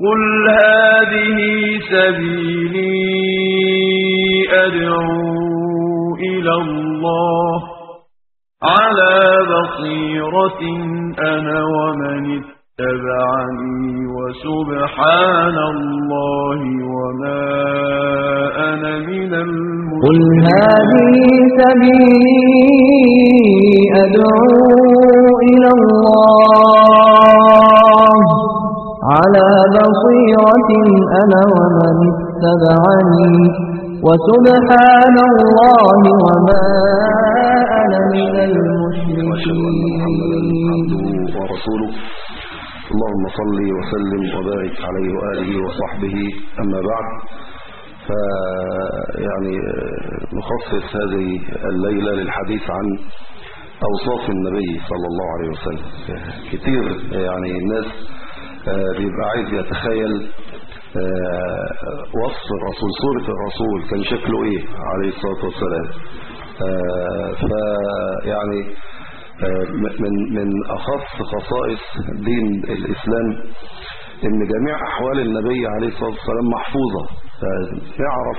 قل هذه سبيلي أدعو إلى الله على بصيرة أنا ومن اتبعني وسبحان الله وما أنا من قل هذه سبيلي أدعو إلى الله على بصيرة أنا ومن اتبعني وسبحان الله وما أنا من وأشهد أن محمدا عبده المشركين ورسوله اللهم صل وسلم وبارك عليه وآله وصحبه أما بعد فيعني نخصص هذه الليلة للحديث عن أوصاف النبي صلى الله عليه وسلم كتير يعني الناس آه، بيبقى عايز يتخيل آه، وصف الرسول صورة الرسول كان شكله ايه عليه الصلاة والسلام آه، فيعني آه، من من أخص خصائص دين الإسلام إن جميع أحوال النبي عليه الصلاة والسلام محفوظة فنعرف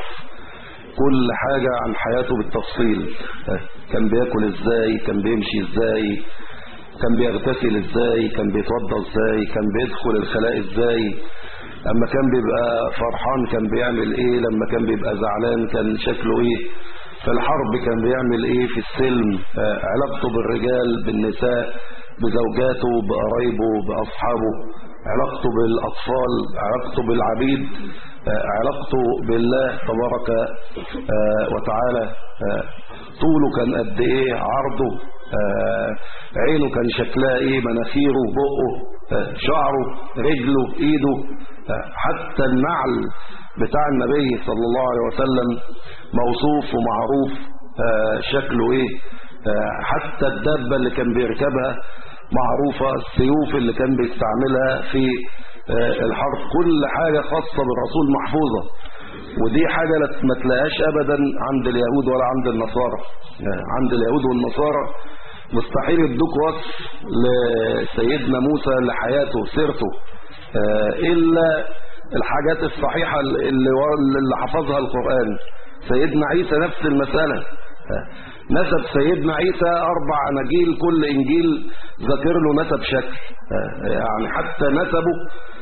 كل حاجة عن حياته بالتفصيل آه، كان بياكل ازاي كان بيمشي ازاي كان بيغتسل ازاي كان بيتوضى ازاي كان بيدخل الخلاء ازاي اما كان بيبقى فرحان كان بيعمل ايه لما كان بيبقى زعلان كان شكله ايه في الحرب كان بيعمل ايه في السلم آه، علاقته بالرجال بالنساء بزوجاته بقرايبه باصحابه علاقته بالاطفال علاقته بالعبيد آه، علاقته بالله تبارك آه، وتعالى آه، طوله كان قد ايه عرضه آه، عينه كان شكلها ايه مناخيره بقه آه، شعره رجله ايده آه، حتى النعل بتاع النبي صلى الله عليه وسلم موصوف ومعروف آه، شكله ايه آه، حتى الدابة اللي كان بيركبها معروفة السيوف اللي كان بيستعملها في آه، الحرب كل حاجة خاصة بالرسول محفوظة ودي حاجة لا- ما تلاقيهاش أبدا عند اليهود ولا عند النصارى آه، عند اليهود والنصارى مستحيل يدوك وصف لسيدنا موسى لحياته سيرته آه، إلا الحاجات الصحيحة اللي اللي حفظها القرآن سيدنا عيسى نفس المسألة آه، نسب سيدنا عيسى أربع أناجيل كل إنجيل ذكر له نسب شكل آه، يعني حتى نسبه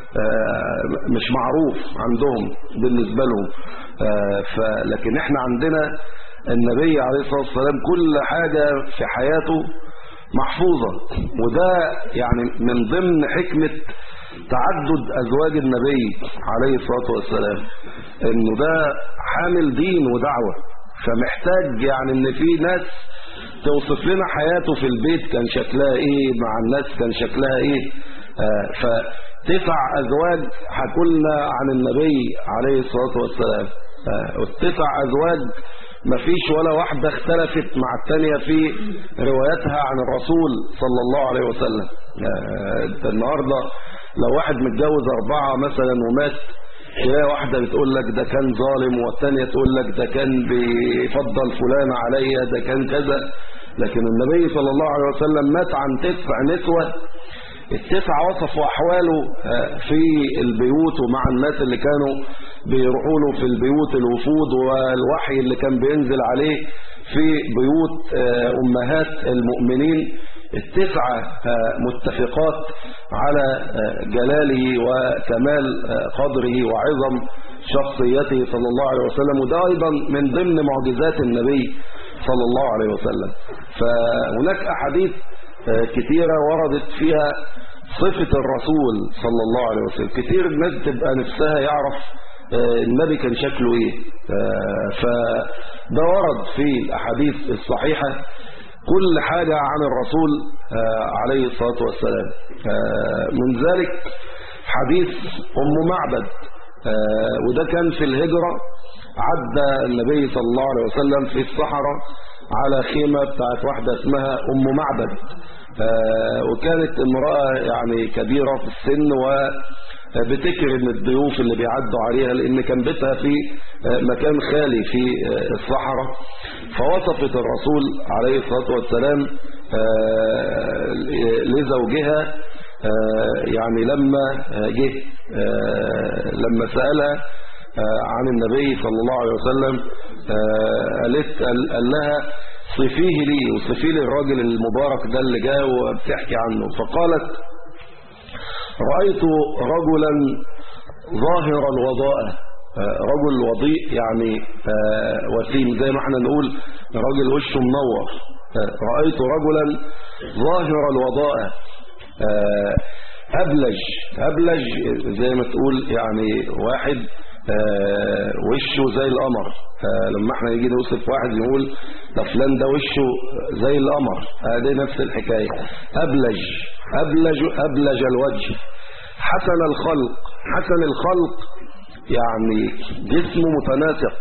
آه، مش معروف عندهم بالنسبة لهم آه، ف- لكن احنا عندنا النبي عليه الصلاة والسلام كل حاجة في حياته محفوظة وده يعني من ضمن حكمة تعدد أزواج النبي عليه الصلاة والسلام انه ده حامل دين ودعوة فمحتاج يعني ان في ناس توصف لنا حياته في البيت كان شكلها ايه مع الناس كان شكلها ايه آه فتسع ازواج حكولنا عن النبي عليه الصلاة والسلام آه والتسع ازواج مفيش ولا واحدة اختلفت مع التانية في رواياتها عن الرسول صلى الله عليه وسلم آه انت النهاردة لو واحد متجوز اربعة مثلا ومات تلاقي واحدة بتقول لك ده كان ظالم والتانية تقول لك ده كان بيفضل فلان عليا ده كان كذا لكن النبي صلى الله عليه وسلم مات عن تسع نسوة التسعة وصفوا أحواله آه، في البيوت ومع الناس اللي كانوا بيروحوا له في البيوت الوفود والوحي اللي كان بينزل عليه في بيوت آه، أمهات المؤمنين التسعة آه، متفقات على آه، جلاله وكمال آه، قدره وعظم شخصيته صلى الله عليه وسلم وده أيضا من ضمن معجزات النبي صلى الله عليه وسلم فهناك أحاديث آه، كثيرة وردت فيها صفة الرسول صلى الله عليه وسلم كثير الناس تبقى نفسها يعرف آه، النبي كان شكله ايه آه، فده ورد في الأحاديث الصحيحة كل حاجة عن الرسول آه، عليه الصلاة والسلام آه، من ذلك حديث أم معبد آه، وده كان في الهجرة عدى النبي صلى الله عليه وسلم في الصحراء على خيمة بتاعت واحدة اسمها أم معبد آه، وكانت امرأة يعني كبيرة في السن وبتكرم الضيوف اللي بيعدوا عليها لأن كان بيتها في آه، مكان خالي في آه، الصحراء فوصفت الرسول عليه الصلاة والسلام آه، لزوجها آه، يعني لما آه، جه آه، لما سألها عن النبي صلى الله عليه وسلم قالت قال لها صفيه لي وصفيه لي الراجل المبارك ده اللي جاء وبتحكي عنه فقالت رأيت رجلا ظاهر الوضاء رجل وضيء يعني وسيم زي ما احنا نقول راجل وشه منور رأيت رجلا ظاهر الوضاء أبلج أبلج زي ما تقول يعني واحد وشه زي القمر لما احنا نيجي نوصف واحد نقول ده فلان ده وشه زي القمر هذه نفس الحكاية أبلج أبلج أبلج الوجه حسن الخلق حسن الخلق يعني جسمه متناسق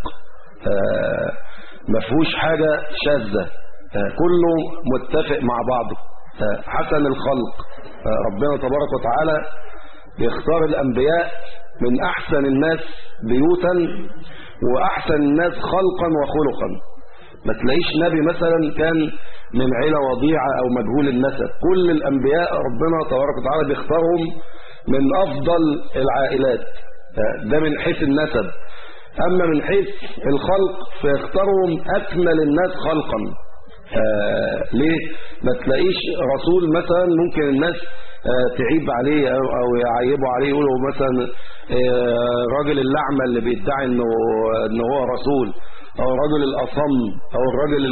ما فيهوش حاجة شاذة كله متفق مع بعضه حسن الخلق ربنا تبارك وتعالى بيختار الأنبياء من أحسن الناس بيوتا وأحسن الناس خلقا وخلقا ما تلاقيش نبي مثلا كان من عيلة وضيعة أو مجهول النسب كل الأنبياء ربنا تبارك وتعالى بيختارهم من أفضل العائلات ده من حيث النسب أما من حيث الخلق فيختارهم أكمل الناس خلقا آه ليه ما تلاقيش رسول مثلا ممكن الناس آه تعيب عليه أو, أو يعيبوا عليه يقولوا مثلا آه الراجل الأعمى اللي بيدعي انه ان هو رسول او الرجل الأصم او الرجل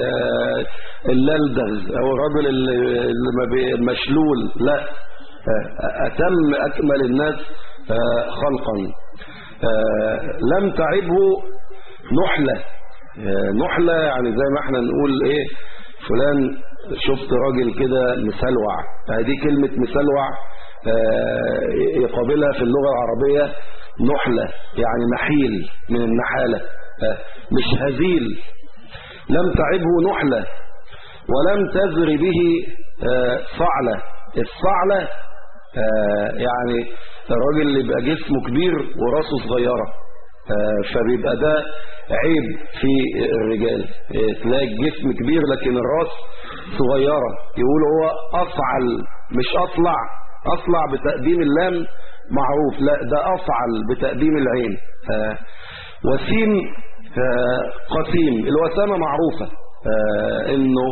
الللدغ او الرجل المشلول لا أتم أكمل الناس خلقا لم تعبه نحلة نحلة يعني زي ما احنا نقول ايه فلان شفت راجل كده مسلوع دي كلمة مسلوع يقابلها في اللغة العربية نحلة يعني نحيل من النحالة مش هزيل لم تعبه نحلة ولم تزر به صعلة الصعلة يعني الراجل اللي يبقى جسمه كبير وراسه صغيرة فبيبقى ده عيب في الرجال تلاقي الجسم كبير لكن الراس صغيرة يقول هو أفعل مش أطلع أطلع بتقديم اللام معروف لا ده أفعل بتقديم العين وسيم قسيم الوسامة معروفة انه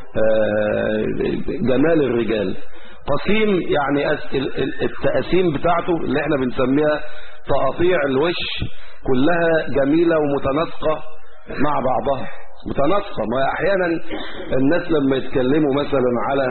جمال الرجال قسيم يعني التقاسيم بتاعته اللي احنا بنسميها تقاطيع الوش كلها جميلة ومتناسقة مع بعضها متناسقة ما احيانا الناس لما يتكلموا مثلا على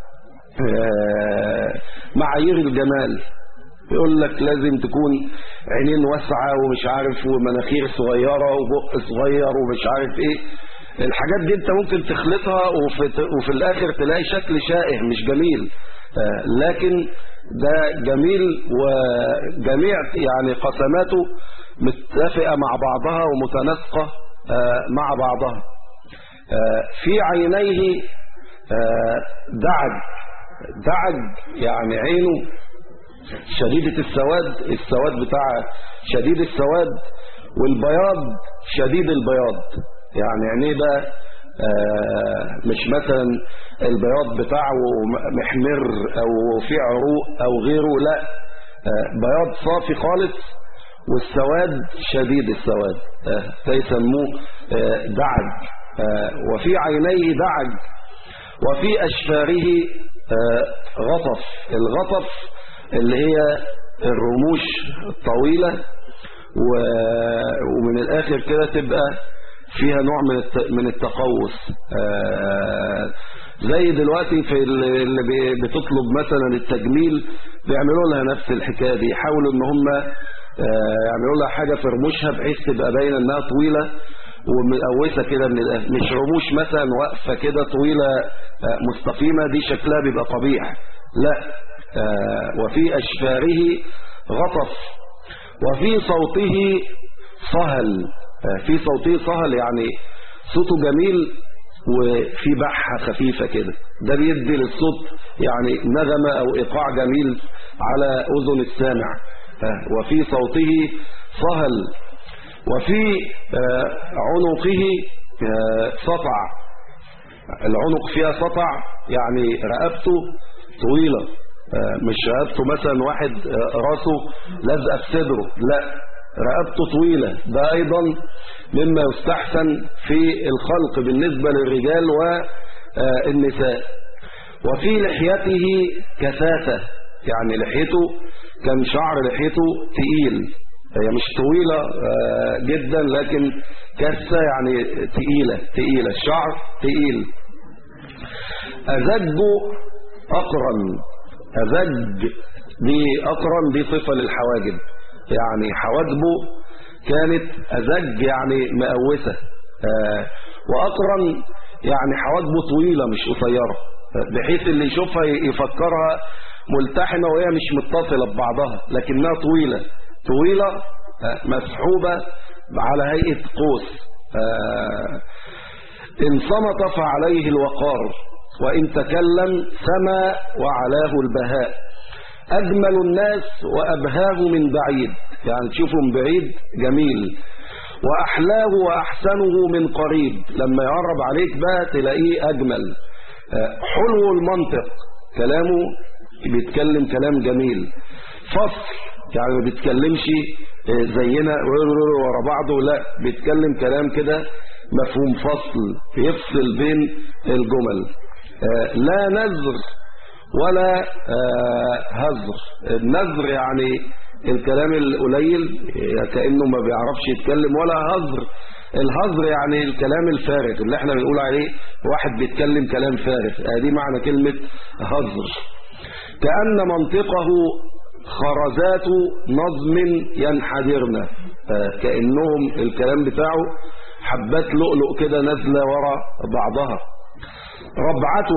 معايير الجمال يقول لك لازم تكون عينين واسعة ومش عارف ومناخير صغيرة وبق صغير ومش عارف ايه الحاجات دي انت ممكن تخلطها وفي, وفي الاخر تلاقي شكل شائع مش جميل لكن ده جميل وجميع يعني قسماته متفقة مع بعضها ومتناسقة مع بعضها في عينيه دعج دعج يعني عينه شديدة السواد السواد بتاع شديد السواد والبياض شديد البياض يعني عينيه بقى مش مثلا البياض بتاعه محمر او في عروق او غيره لا بياض صافي خالص والسواد شديد السواد فيسموه دعج وفي عينيه دعج وفي أشفاره غطف الغطف اللي هي الرموش الطويلة ومن الآخر كده تبقى فيها نوع من من التقوس زي دلوقتي في اللي بتطلب مثلا التجميل بيعملوا لها نفس الحكايه دي يحاولوا ان هم يعملوا لها حاجه في رموشها بحيث تبقى باينه انها طويله ومقوسه كده من الأهل. مش رموش مثلا واقفه كده طويله مستقيمه دي شكلها بيبقى قبيح لا وفي اشفاره غطف وفي صوته صهل في صوته صهل يعني صوته جميل وفي بحة خفيفة كده ده بيدي للصوت يعني نغمة أو إيقاع جميل على أذن السامع وفي صوته صهل وفي عنقه سطع العنق فيها سطع يعني رقبته طويلة آه، مش رقبته مثلا واحد آه، راسه لازقه في صدره لا رقبته طويلة ده أيضا مما يستحسن في الخلق بالنسبة للرجال والنساء وفي لحيته كثافة يعني لحيته كان شعر لحيته تقيل هي مش طويلة آه، جدا لكن كثة يعني تقيلة تقيلة الشعر تقيل أزج أقرن أزج دي أقرن دي صفة للحواجب يعني حواجبه كانت أزج يعني مقوسة آه، وأقرن يعني حواجبه طويلة مش قصيرة بحيث اللي يشوفها يفكرها ملتحمة وهي مش متصلة ببعضها لكنها طويلة طويلة آه، مسحوبة على هيئة قوس آه، إن صمت فعليه الوقار وإن تكلم سما وعلاه البهاء أجمل الناس وأبهاه من بعيد يعني تشوفه من بعيد جميل وأحلاه وأحسنه من قريب لما يقرب عليك بقى تلاقيه أجمل آه، حلو المنطق كلامه بيتكلم كلام جميل فصل يعني ما بيتكلمش آه، زينا ورا بعضه لا بيتكلم كلام كده مفهوم فصل يفصل بين الجمل آه، لا نزر ولا آه، هزر النزر يعني الكلام القليل آه، كأنه ما بيعرفش يتكلم ولا هزر الهزر يعني الكلام الفارغ اللي احنا بنقول عليه واحد بيتكلم كلام فارغ آه، دي معنى كلمة هزر كأن منطقه خرزات نظم ينحدرن آه، كأنهم الكلام بتاعه حبات لؤلؤ كده نازلة ورا بعضها ربعة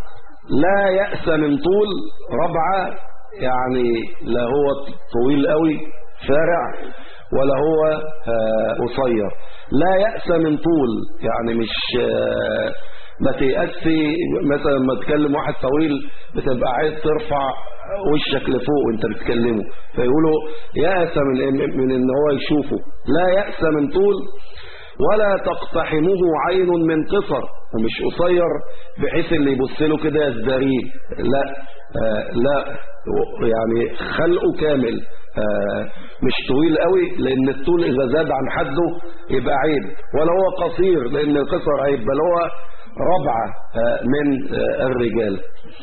لا يأس من طول ربعة يعني لا هو طويل قوي فارع ولا هو آه، قصير لا يأس من طول يعني مش آه، ما تيأسي مثلا لما تكلم واحد طويل بتبقى عايز ترفع وشك لفوق وانت بتكلمه فيقولوا يأس من من ان هو يشوفه لا يأس من طول ولا تقتحمه عين من قصر ومش قصير بحيث اللي يبص له كده يزدريه لا آه لا يعني خلقه كامل آه مش طويل قوي لان الطول اذا زاد عن حده يبقى عيب ولا هو قصير لان القصر عيب بل هو ربعة آه من آه الرجال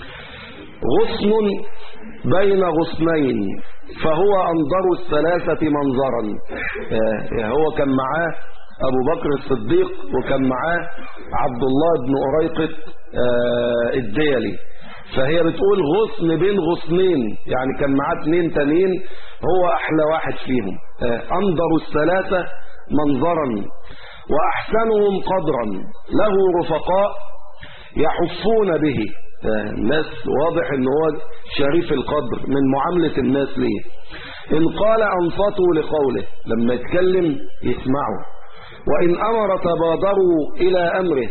غصن بين غصنين فهو أنظر الثلاثة منظرا آه هو كان معاه أبو بكر الصديق وكان معاه عبد الله بن أريقة آه الديلي فهي بتقول غصن بين غصنين يعني كان معاه اتنين تانيين هو أحلى واحد فيهم آه أنظر الثلاثة منظرا وأحسنهم قدرا له رفقاء يحفون به الناس واضح ان هو شريف القدر من معاملة الناس ليه ان قال انصتوا لقوله لما يتكلم يسمعوا وان امر تبادروا الى امره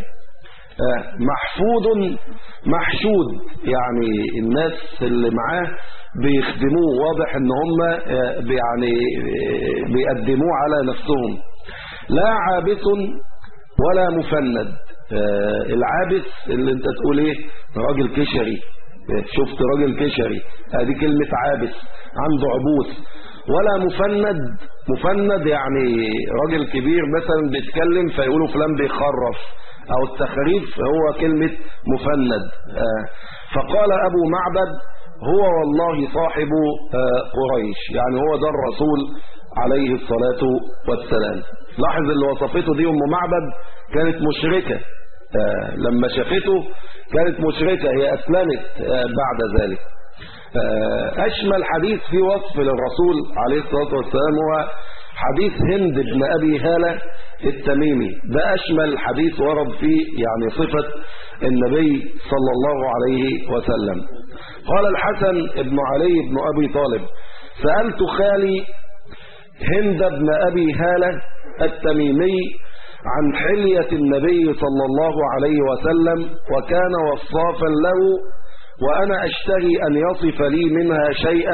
محفوظ محشود يعني الناس اللي معاه بيخدموه واضح ان هم يعني بيقدموه على نفسهم لا عابث ولا مفند العابث اللي انت تقول ايه راجل كشري شفت راجل كشري ادي كلمة عابث عنده عبوس ولا مفند مفند يعني راجل كبير مثلا بيتكلم فيقولوا فلان بيخرف او التخريف هو كلمة مفند فقال ابو معبد هو والله صاحب قريش يعني هو ده الرسول عليه الصلاة والسلام لاحظ اللي وصفته دي ام معبد كانت مشركة آه لما شافته كانت مشركة هي أسلمت آه بعد ذلك آه أشمل حديث في وصف للرسول عليه الصلاة والسلام هو حديث هند بن أبي هالة التميمي ده أشمل حديث ورد فيه يعني صفة النبي صلى الله عليه وسلم قال الحسن بن علي بن أبي طالب سألت خالي هند بن أبي هالة التميمي عن حلية النبي صلى الله عليه وسلم وكان وصافا له وأنا أشتهي أن يصف لي منها شيئا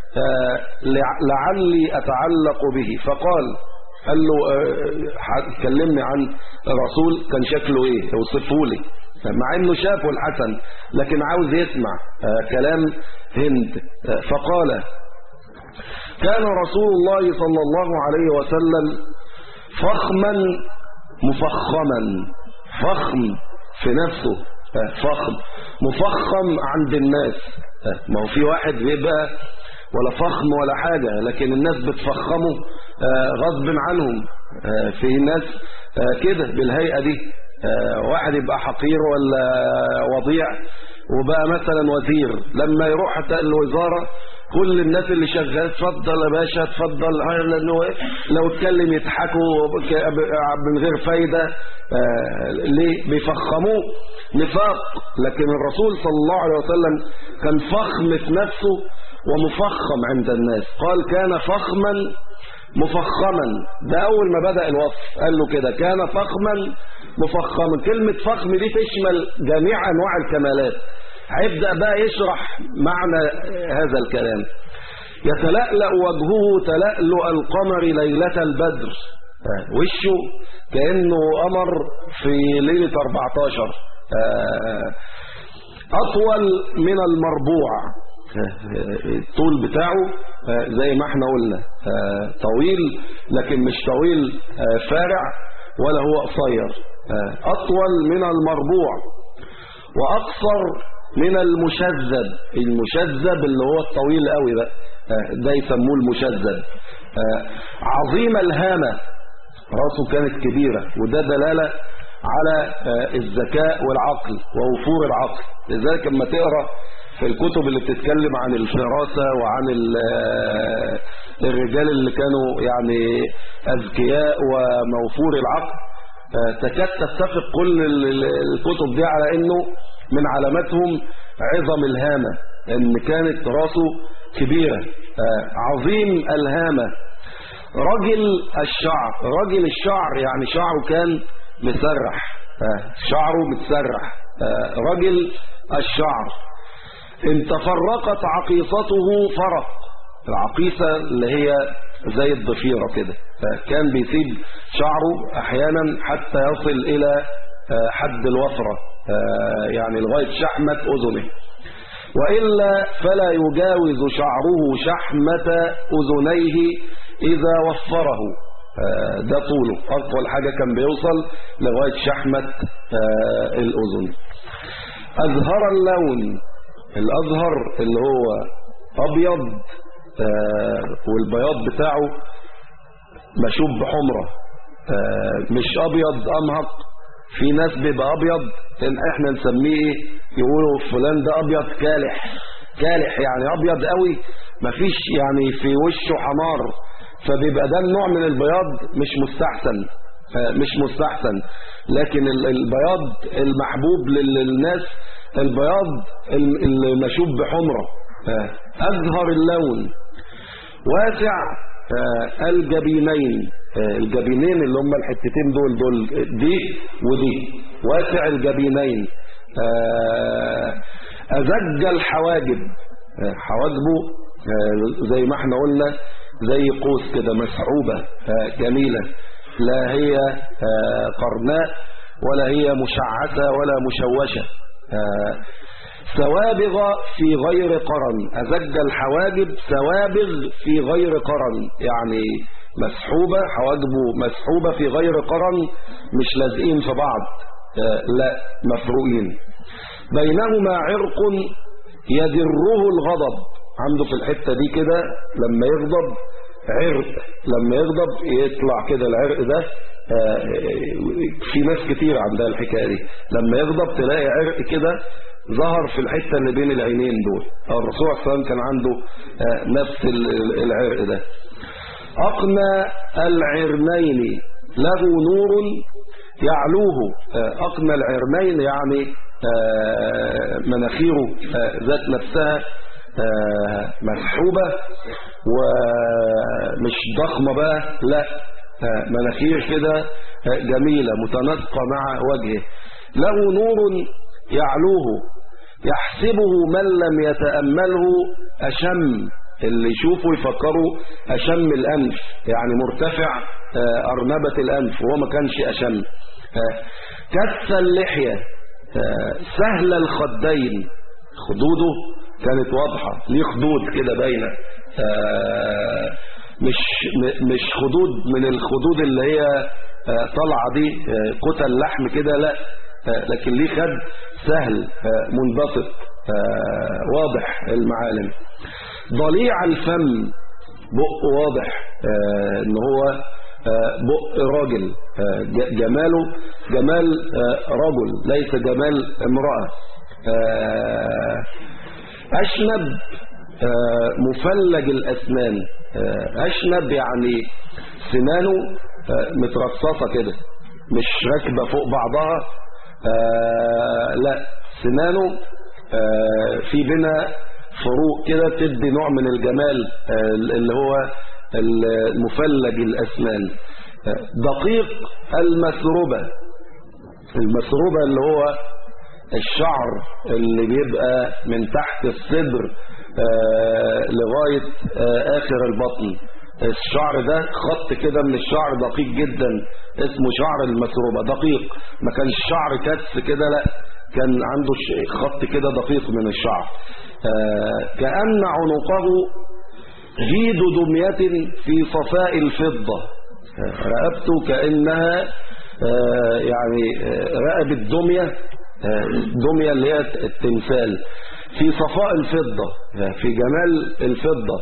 لعلي أتعلق به فقال قال له كلمني عن الرسول كان شكله ايه اوصفه لي مع انه شافه الحسن لكن عاوز يسمع آه، كلام هند آه، فقال كان رسول الله صلى الله عليه وسلم فخما مفخما فخم في نفسه آه، فخم مفخم عند الناس آه، ما هو في واحد بيبقى ولا فخم ولا حاجة لكن الناس بتفخمه آه، غصب عنهم آه، في ناس آه، كده بالهيئة دي آه، واحد يبقى حقير ولا وضيع وبقى مثلا وزير لما يروح حتى الوزارة كل الناس اللي شغال اتفضل يا باشا اتفضل آه، لانه إيه؟ لو اتكلم يضحكوا ك- من غير فايدة آه، ليه بيفخموه نفاق لكن الرسول صلى الله عليه وسلم كان فخم في نفسه ومفخم عند الناس قال كان فخما مفخما ده أول ما بدأ الوصف قال له كده كان فخما مفخما كلمة فخم دي تشمل جميع أنواع الكمالات هيبدأ بقى يشرح معنى هذا الكلام يتلألأ وجهه تلألؤ القمر ليلة البدر آه، وشه كأنه قمر في ليلة 14 آه، أطول من المربوع الطول بتاعه آه، زي ما احنا قلنا آه، طويل لكن مش طويل آه، فارع ولا هو قصير آه، أطول من المربوع وأقصر من المشذب المشذب اللي هو الطويل قوي ده آه، ده يسموه المشذب آه، عظيم الهامة راسه كانت كبيرة وده دلالة على آه، الذكاء والعقل ووفور العقل لذلك لما تقرأ في الكتب اللي بتتكلم عن الفراسة وعن ال- آه، الرجال اللي كانوا يعني أذكياء وموفور العقل آه، تكاد تتفق كل ال- ال- الكتب دي على انه من علاماتهم عظم الهامة ان كانت راسه كبيرة آه، عظيم الهامة رجل الشعر رجل الشعر يعني شعره كان مسرح آه، شعره متسرح آه، رجل الشعر ان تفرقت عقيصته فرق العقيصة اللي هي زي الضفيرة كده كان بيسيب شعره احيانا حتى يصل الى آه، حد الوفرة آه، يعني لغاية شحمة اذنه وإلا فلا يجاوز شعره شحمة أذنيه إذا وفره آه، ده طوله أطول حاجة كان بيوصل لغاية شحمة آه، الأذن أزهر اللون الأزهر اللي هو أبيض آه، والبياض بتاعه مشوب بحمرة آه، مش أبيض أمهق في ناس بيبقى أبيض إن إحنا نسميه إيه؟ يقولوا فلان ده أبيض كالح كالح يعني أبيض قوي مفيش يعني في وشه حمار فبيبقى ده النوع من البياض مش مستحسن آه، مش مستحسن لكن ال- البياض المحبوب لل- للناس البياض ال- المشوب بحمرة آه، أزهر اللون واسع آه، الجبينين آه، الجبينين اللي هم الحتتين دول دول دي ودي واسع الجبينين آه، أزج الحواجب آه، حواجبه آه، زي ما احنا قلنا زي قوس كده مسحوبة آه، جميلة لا هي آه، قرناء ولا هي مشعثة ولا مشوشة آه، سوابغ في غير قرن أزج الحواجب سوابغ في غير قرن يعني مسحوبة حواجبه مسحوبة في غير قرن مش لازقين في بعض آه، لا مفروقين بينهما عرق يدره الغضب عنده في الحتة دي كده لما يغضب عرق لما يغضب يطلع كده العرق ده آه، في ناس كتير عندها الحكاية دي لما يغضب تلاقي عرق كده ظهر في الحتة اللي بين العينين دول الرسول صلى الله عليه وسلم كان عنده آه، نفس ال- ال- العرق ده أقنى العرنين له نور يعلوه آه، أقنى العرنين يعني آه، مناخيره آه، ذات نفسها آه، مسحوبة ومش ضخمة بقى لا آه، مناخير كده آه، جميلة متناسقة مع وجهه له نور يعلوه يحسبه من لم يتأمله أشم اللي يشوفه يفكروا أشم الأنف يعني مرتفع آه، أرنبة الأنف وهو ما كانش أشم آه، كث اللحية آه، سهل الخدين خدوده كانت واضحة ليه خدود كده باينة آه، مش م- مش خدود من الخدود اللي هي آه، طالعة دي آه، كتل لحم كده لا آه، لكن ليه خد سهل آه، منبسط آه، واضح المعالم ضليع الفم بق واضح آه، ان هو آه، بق راجل آه، ج- جماله جمال آه، رجل ليس جمال امرأة آه، أشنب آه، مفلج الأسنان آه، أشنب يعني سنانه آه، مترصصة كده مش راكبة فوق بعضها آه، لا سنانه آه، في بينها فروق كده تدي نوع من الجمال آه، اللي هو المفلج الأسنان آه، دقيق المسربة المسربة اللي هو الشعر اللي بيبقى من تحت الصدر آه، لغاية آه، آخر البطن الشعر ده خط كده من الشعر دقيق جدا اسمه شعر المسروبة دقيق ما كانش شعر كتف كده لا كان عنده ش- خط كده دقيق من الشعر آه، كأن عنقه جيد دمية في صفاء الفضة آه، رقبته كأنها آه، يعني آه، رقبة دمية آه، دمية اللي هي التمثال في صفاء الفضة آه، في جمال الفضة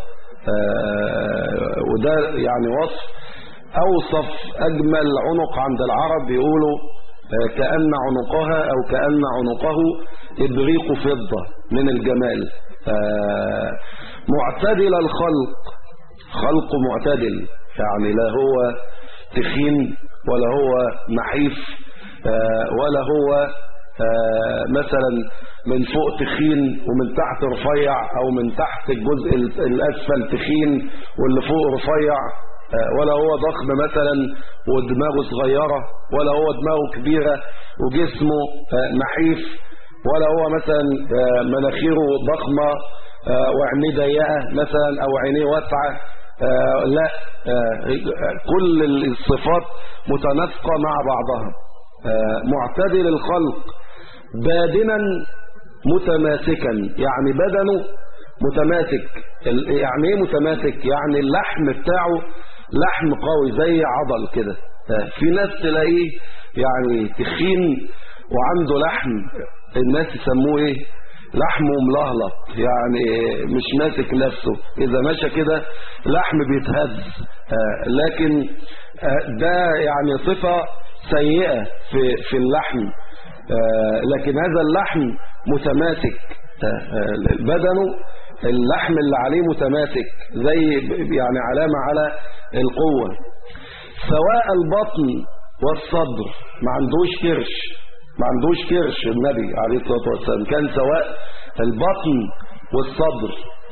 آه، وده يعني وصف أوصف أجمل عنق عند العرب بيقولوا آه، كأن عنقها أو كأن عنقه إبريق فضة من الجمال آه، معتدل الخلق خلق معتدل يعني لا هو تخين ولا هو نحيف آه، ولا هو آه، مثلا من فوق تخين ومن تحت رفيع او من تحت الجزء ال- الاسفل تخين واللي فوق رفيع آه، ولا هو ضخم مثلا ودماغه صغيرة ولا هو دماغه كبيرة وجسمه آه، نحيف ولا هو مثلا آه، مناخيره ضخمة آه، وعينيه ضيقة مثلا او عينيه واسعة آه، لا آه، كل الصفات متناسقة مع بعضها آه، معتدل الخلق بادنا متماسكا يعني بدنه متماسك ال- يعني ايه متماسك يعني اللحم بتاعه لحم قوي زي عضل كده آه، في ناس تلاقيه يعني تخين وعنده لحم الناس يسموه ايه لحمه ملهلط يعني مش ماسك نفسه اذا مشى كده لحم بيتهز آه، لكن آه، ده يعني صفة سيئة في في اللحم آه، لكن هذا اللحم متماسك آه، آه، بدنه اللحم اللي عليه متماسك زي يعني علامة على القوة سواء البطن والصدر ما عندوش كرش ما عندوش كرش النبي عليه الصلاة والسلام كان سواء البطن والصدر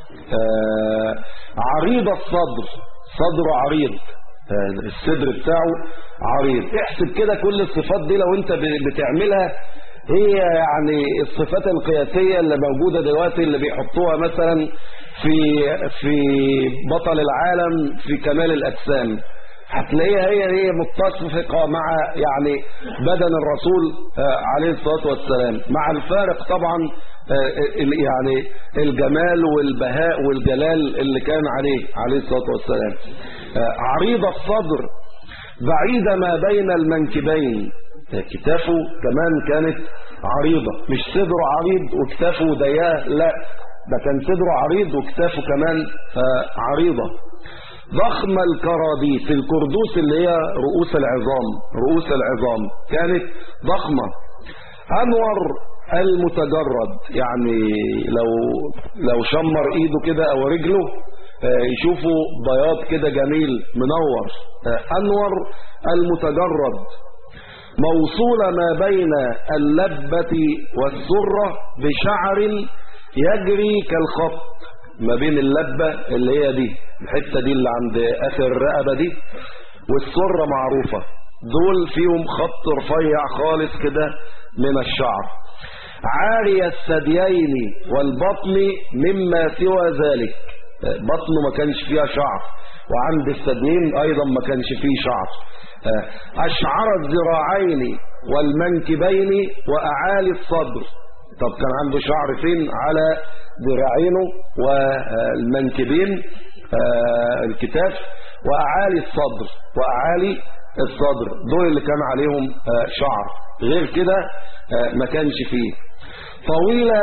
آه عريض الصدر صدره عريض آه الصدر بتاعه عريض احسب كده كل الصفات دي لو انت ب- بتعملها هي يعني الصفات القياسية اللي موجودة دلوقتي اللي بيحطوها مثلا في في بطل العالم في كمال الأجسام هتلاقيها هي هي متفقة مع يعني بدن الرسول آه، عليه الصلاة والسلام مع الفارق طبعا آه، ال- يعني الجمال والبهاء والجلال اللي كان عليه عليه الصلاة والسلام آه، عريض الصدر بعيد ما بين المنكبين آه، كتافه كمان كانت عريضة مش صدره عريض وكتافه ضيقة لا ده كان صدره عريض وكتافه كمان آه، عريضة ضخم الكراديس الكردوس اللي هي رؤوس العظام رؤوس العظام كانت ضخمة أنور المتجرد يعني لو لو شمر ايده كده او رجله آه، يشوفوا بياض كده جميل منور آه، انور المتجرد موصولة ما بين اللبة والسرة بشعر يجري كالخط ما بين اللبة اللي هي دي الحتة دي اللي عند آخر الرقبة دي والسرة معروفة دول فيهم خط رفيع خالص كده من الشعر عاري الثديين والبطن مما سوى ذلك بطنه ما كانش فيها شعر وعند الثديين أيضا ما كانش فيه شعر أشعر الذراعين والمنكبين وأعالي الصدر طب كان عنده شعر فين على ذراعينه والمنكبين الكتاف وأعالي الصدر وأعالي الصدر دول اللي كان عليهم شعر غير كده ما كانش فيه طويلة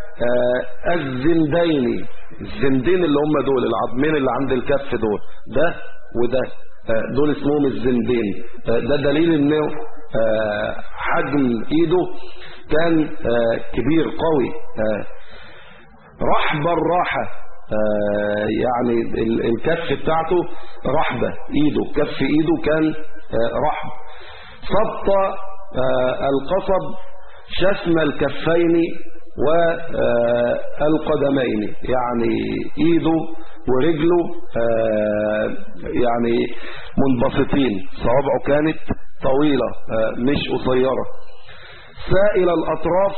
الزندين الزندين اللي هم دول العظمين اللي عند الكف دول ده وده دول اسمهم الزندين ده دليل انه حجم ايده كان كبير قوي رحب الراحة يعني الكف بتاعته رحبة ايده كف ايده كان رحب سبط القصب شسم الكفين والقدمين يعني ايده ورجله يعني منبسطين صوابعه كانت طويلة مش قصيرة سائل الأطراف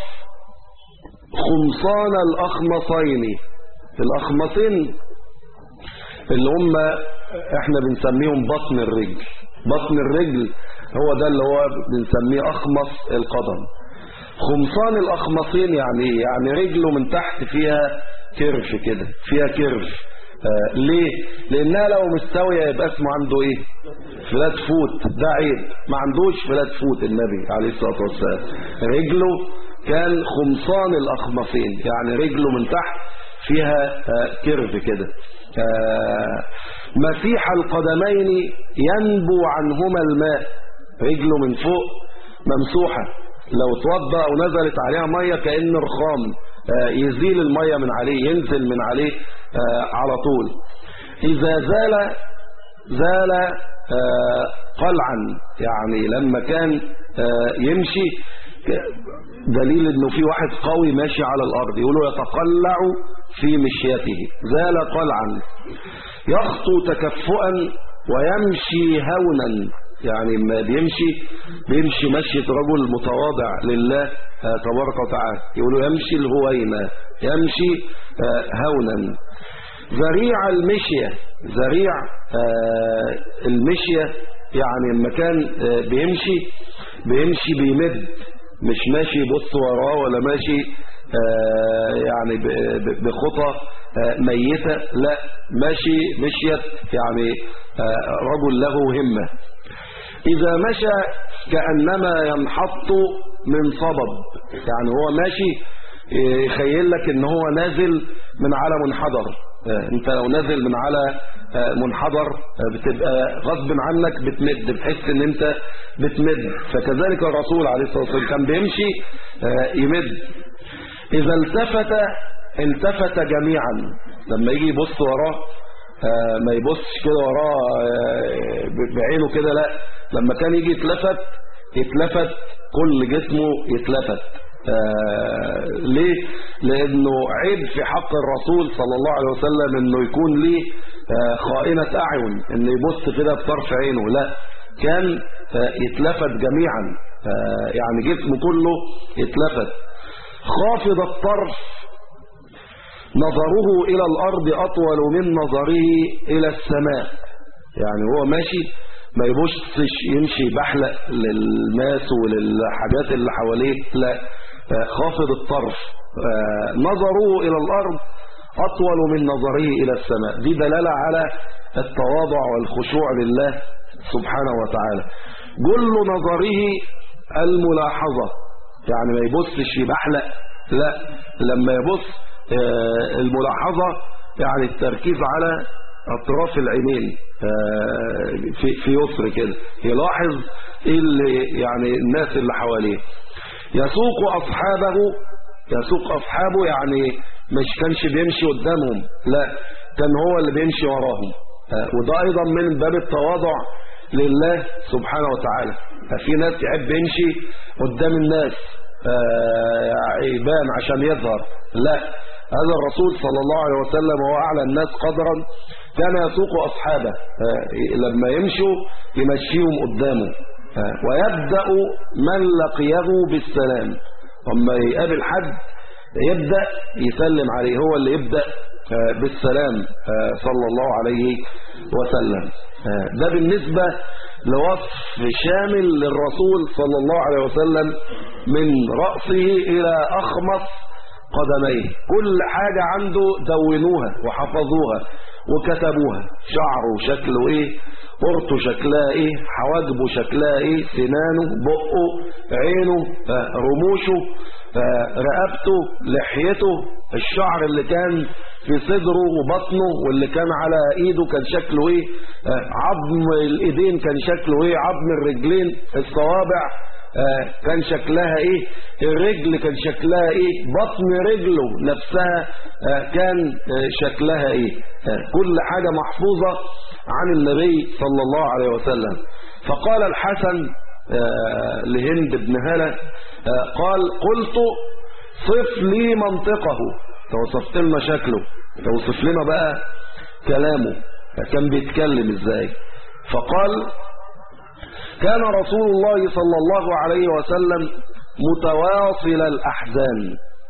خمصان الأخمصين الأخمصين اللي هم احنا بنسميهم بطن الرجل بطن الرجل هو ده اللي هو بنسميه أخمص القدم خمصان الأخمصين يعني يعني رجله من تحت فيها كرف كده فيها كرف آه ليه لانها لو مستوية يبقى اسمه عنده ايه فلات فوت ده عيب ما عندوش فلات فوت النبي عليه الصلاة والسلام رجله كان خمصان الاخمصين يعني رجله من تحت فيها آه كيرف كده آه مسيح القدمين ينبو عنهما الماء رجله من فوق ممسوحة لو توضى او نزلت عليها مية كأن رخام يزيل المية من عليه ينزل من عليه على طول إذا زال زال قلعا يعني لما كان يمشي دليل انه في واحد قوي ماشي على الارض يقولوا يتقلع في مشيته زال قلعا يخطو تكفؤا ويمشي هونا يعني ما بيمشي بيمشي مشية رجل متواضع لله تبارك وتعالى يقولوا يمشي الهوينة يمشي هونا ذريع المشية ذريع المشية يعني لما كان بيمشي بيمشي بيمد مش ماشي يبص وراه ولا ماشي يعني بخطى ميتة لا ماشي مشيت يعني رجل له همة إذا مشى كأنما ينحط من صبب يعني هو ماشي يخيل لك ان هو نازل من على منحدر انت لو نازل من على منحدر بتبقى غصب عنك بتمد بتحس ان انت بتمد فكذلك الرسول عليه الصلاة والسلام كان بيمشي يمد اذا التفت التفت جميعا لما يجي يبص وراه ما يبصش كده وراه بعينه كده لا لما كان يجي يتلفت يتلفت كل جسمه يتلفت آه ليه لانه عيب في حق الرسول صلى الله عليه وسلم انه يكون ليه آه خائنة اعين انه يبص كده بطرف عينه لا كان آه يتلفت جميعا يعني جسمه كله يتلفت خافض الطرف نظره الى الارض اطول من نظره الى السماء يعني هو ماشي ما يبصش يمشي بحلق للناس وللحاجات اللي حواليه لا خافض الطرف نظره إلى الأرض أطول من نظره إلى السماء دي دلالة على التواضع والخشوع لله سبحانه وتعالى جل نظره الملاحظة يعني ما يبصش يبحلق لا لما يبص الملاحظة يعني التركيز على اطراف العينين في في يسر كده يلاحظ اللي يعني الناس اللي حواليه يسوق اصحابه يسوق اصحابه يعني مش كانش بيمشي قدامهم لا كان هو اللي بيمشي وراهم وده ايضا من باب التواضع لله سبحانه وتعالى في ناس يحب يمشي قدام الناس يبان عشان يظهر لا هذا الرسول صلى الله عليه وسلم هو أعلى الناس قدرا كان يسوق أصحابه لما يمشوا يمشيهم قدامه ويبدأ من لقيه بالسلام لما يقابل حد يبدأ يسلم عليه هو اللي يبدأ بالسلام صلى الله عليه وسلم ده بالنسبة لوصف شامل للرسول صلى الله عليه وسلم من رأسه إلى أخمص قدميه كل حاجة عنده دونوها وحفظوها وكتبوها شعره شكله ايه قرطه شكلها ايه حواجبه شكلها ايه سنانه بقه عينه رموشه رقبته لحيته الشعر اللي كان في صدره وبطنه واللي كان على ايده كان شكله ايه عظم الايدين كان شكله ايه عظم الرجلين الصوابع كان شكلها ايه الرجل كان شكلها ايه بطن رجله نفسها كان شكلها ايه كل حاجة محفوظة عن النبي صلى الله عليه وسلم فقال الحسن لهند بن هلا قال قلت صف لي منطقه توصفت لنا شكله توصف لنا بقى كلامه كان بيتكلم ازاي فقال كان رسول الله صلى الله عليه وسلم متواصل الأحزان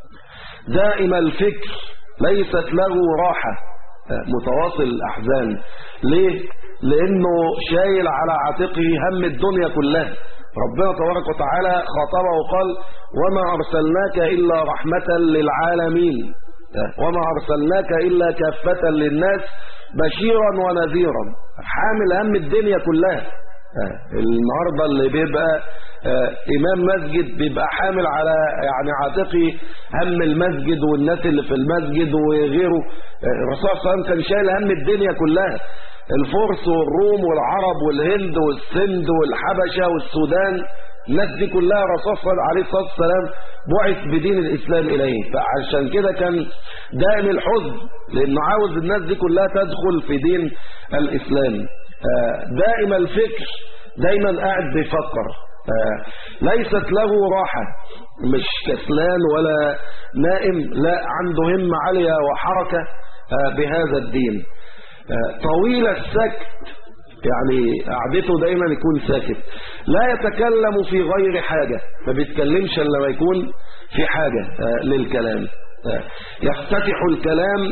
دائم الفكر ليست له راحة متواصل الأحزان ليه؟ لأنه شايل على عاتقه هم الدنيا كلها ربنا تبارك وتعالى خاطبه وقال وما أرسلناك إلا رحمة للعالمين وما أرسلناك إلا كافة للناس بشيرا ونذيرا حامل هم الدنيا كلها النهاردة اللي بيبقى إمام مسجد بيبقى حامل على يعني عاتقه هم المسجد والناس اللي في المسجد وغيره الرسول صلى الله عليه وسلم كان شايل هم الدنيا كلها الفرس والروم والعرب والهند والسند والحبشة والسودان الناس دي كلها الرسول صلى الله عليه والسلام بعث بدين الإسلام إليه فعشان كده كان دائم الحزن لأنه عاوز الناس دي كلها تدخل في دين الإسلام دائم الفكر دايما قاعد بيفكر ليست له راحة مش كسلان ولا نائم لا عنده همة عالية وحركة بهذا الدين طويل السكت يعني قعدته دايما يكون ساكت لا يتكلم في غير حاجة ما بيتكلمش الا لما يكون في حاجة للكلام يفتتح الكلام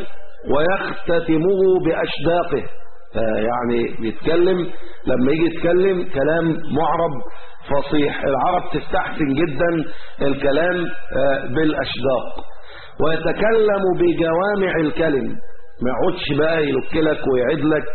ويختتمه بأشداقه يعني بيتكلم لما يجي يتكلم كلام معرب فصيح العرب تستحسن جدا الكلام بالأشداق ويتكلم بجوامع الكلم ما يقعدش بقى يلكلك ويعد لك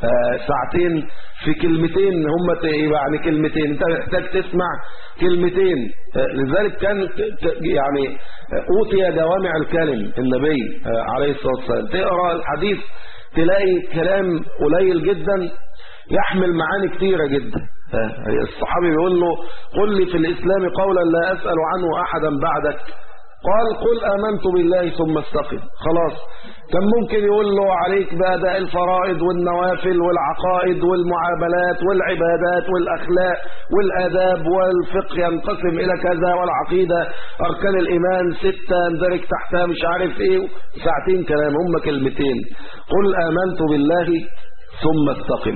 ساعتين في كلمتين هم يعني كلمتين انت محتاج تسمع كلمتين لذلك كان يعني اوتي جوامع الكلم النبي عليه الصلاه والسلام تقرا الحديث تلاقي كلام قليل جدا يحمل معاني كتيرة جدا الصحابي بيقول له قل لي في الإسلام قولا لا أسأل عنه أحدا بعدك قال قل آمنت بالله ثم استقم خلاص كان ممكن يقول له عليك بأداء الفرائض والنوافل والعقائد والمعاملات والعبادات والأخلاق والآداب والفقه ينقسم إلى كذا والعقيدة أركان الإيمان ستة يندرج تحتها مش عارف إيه ساعتين كلام هم كلمتين قل آمنت بالله ثم استقم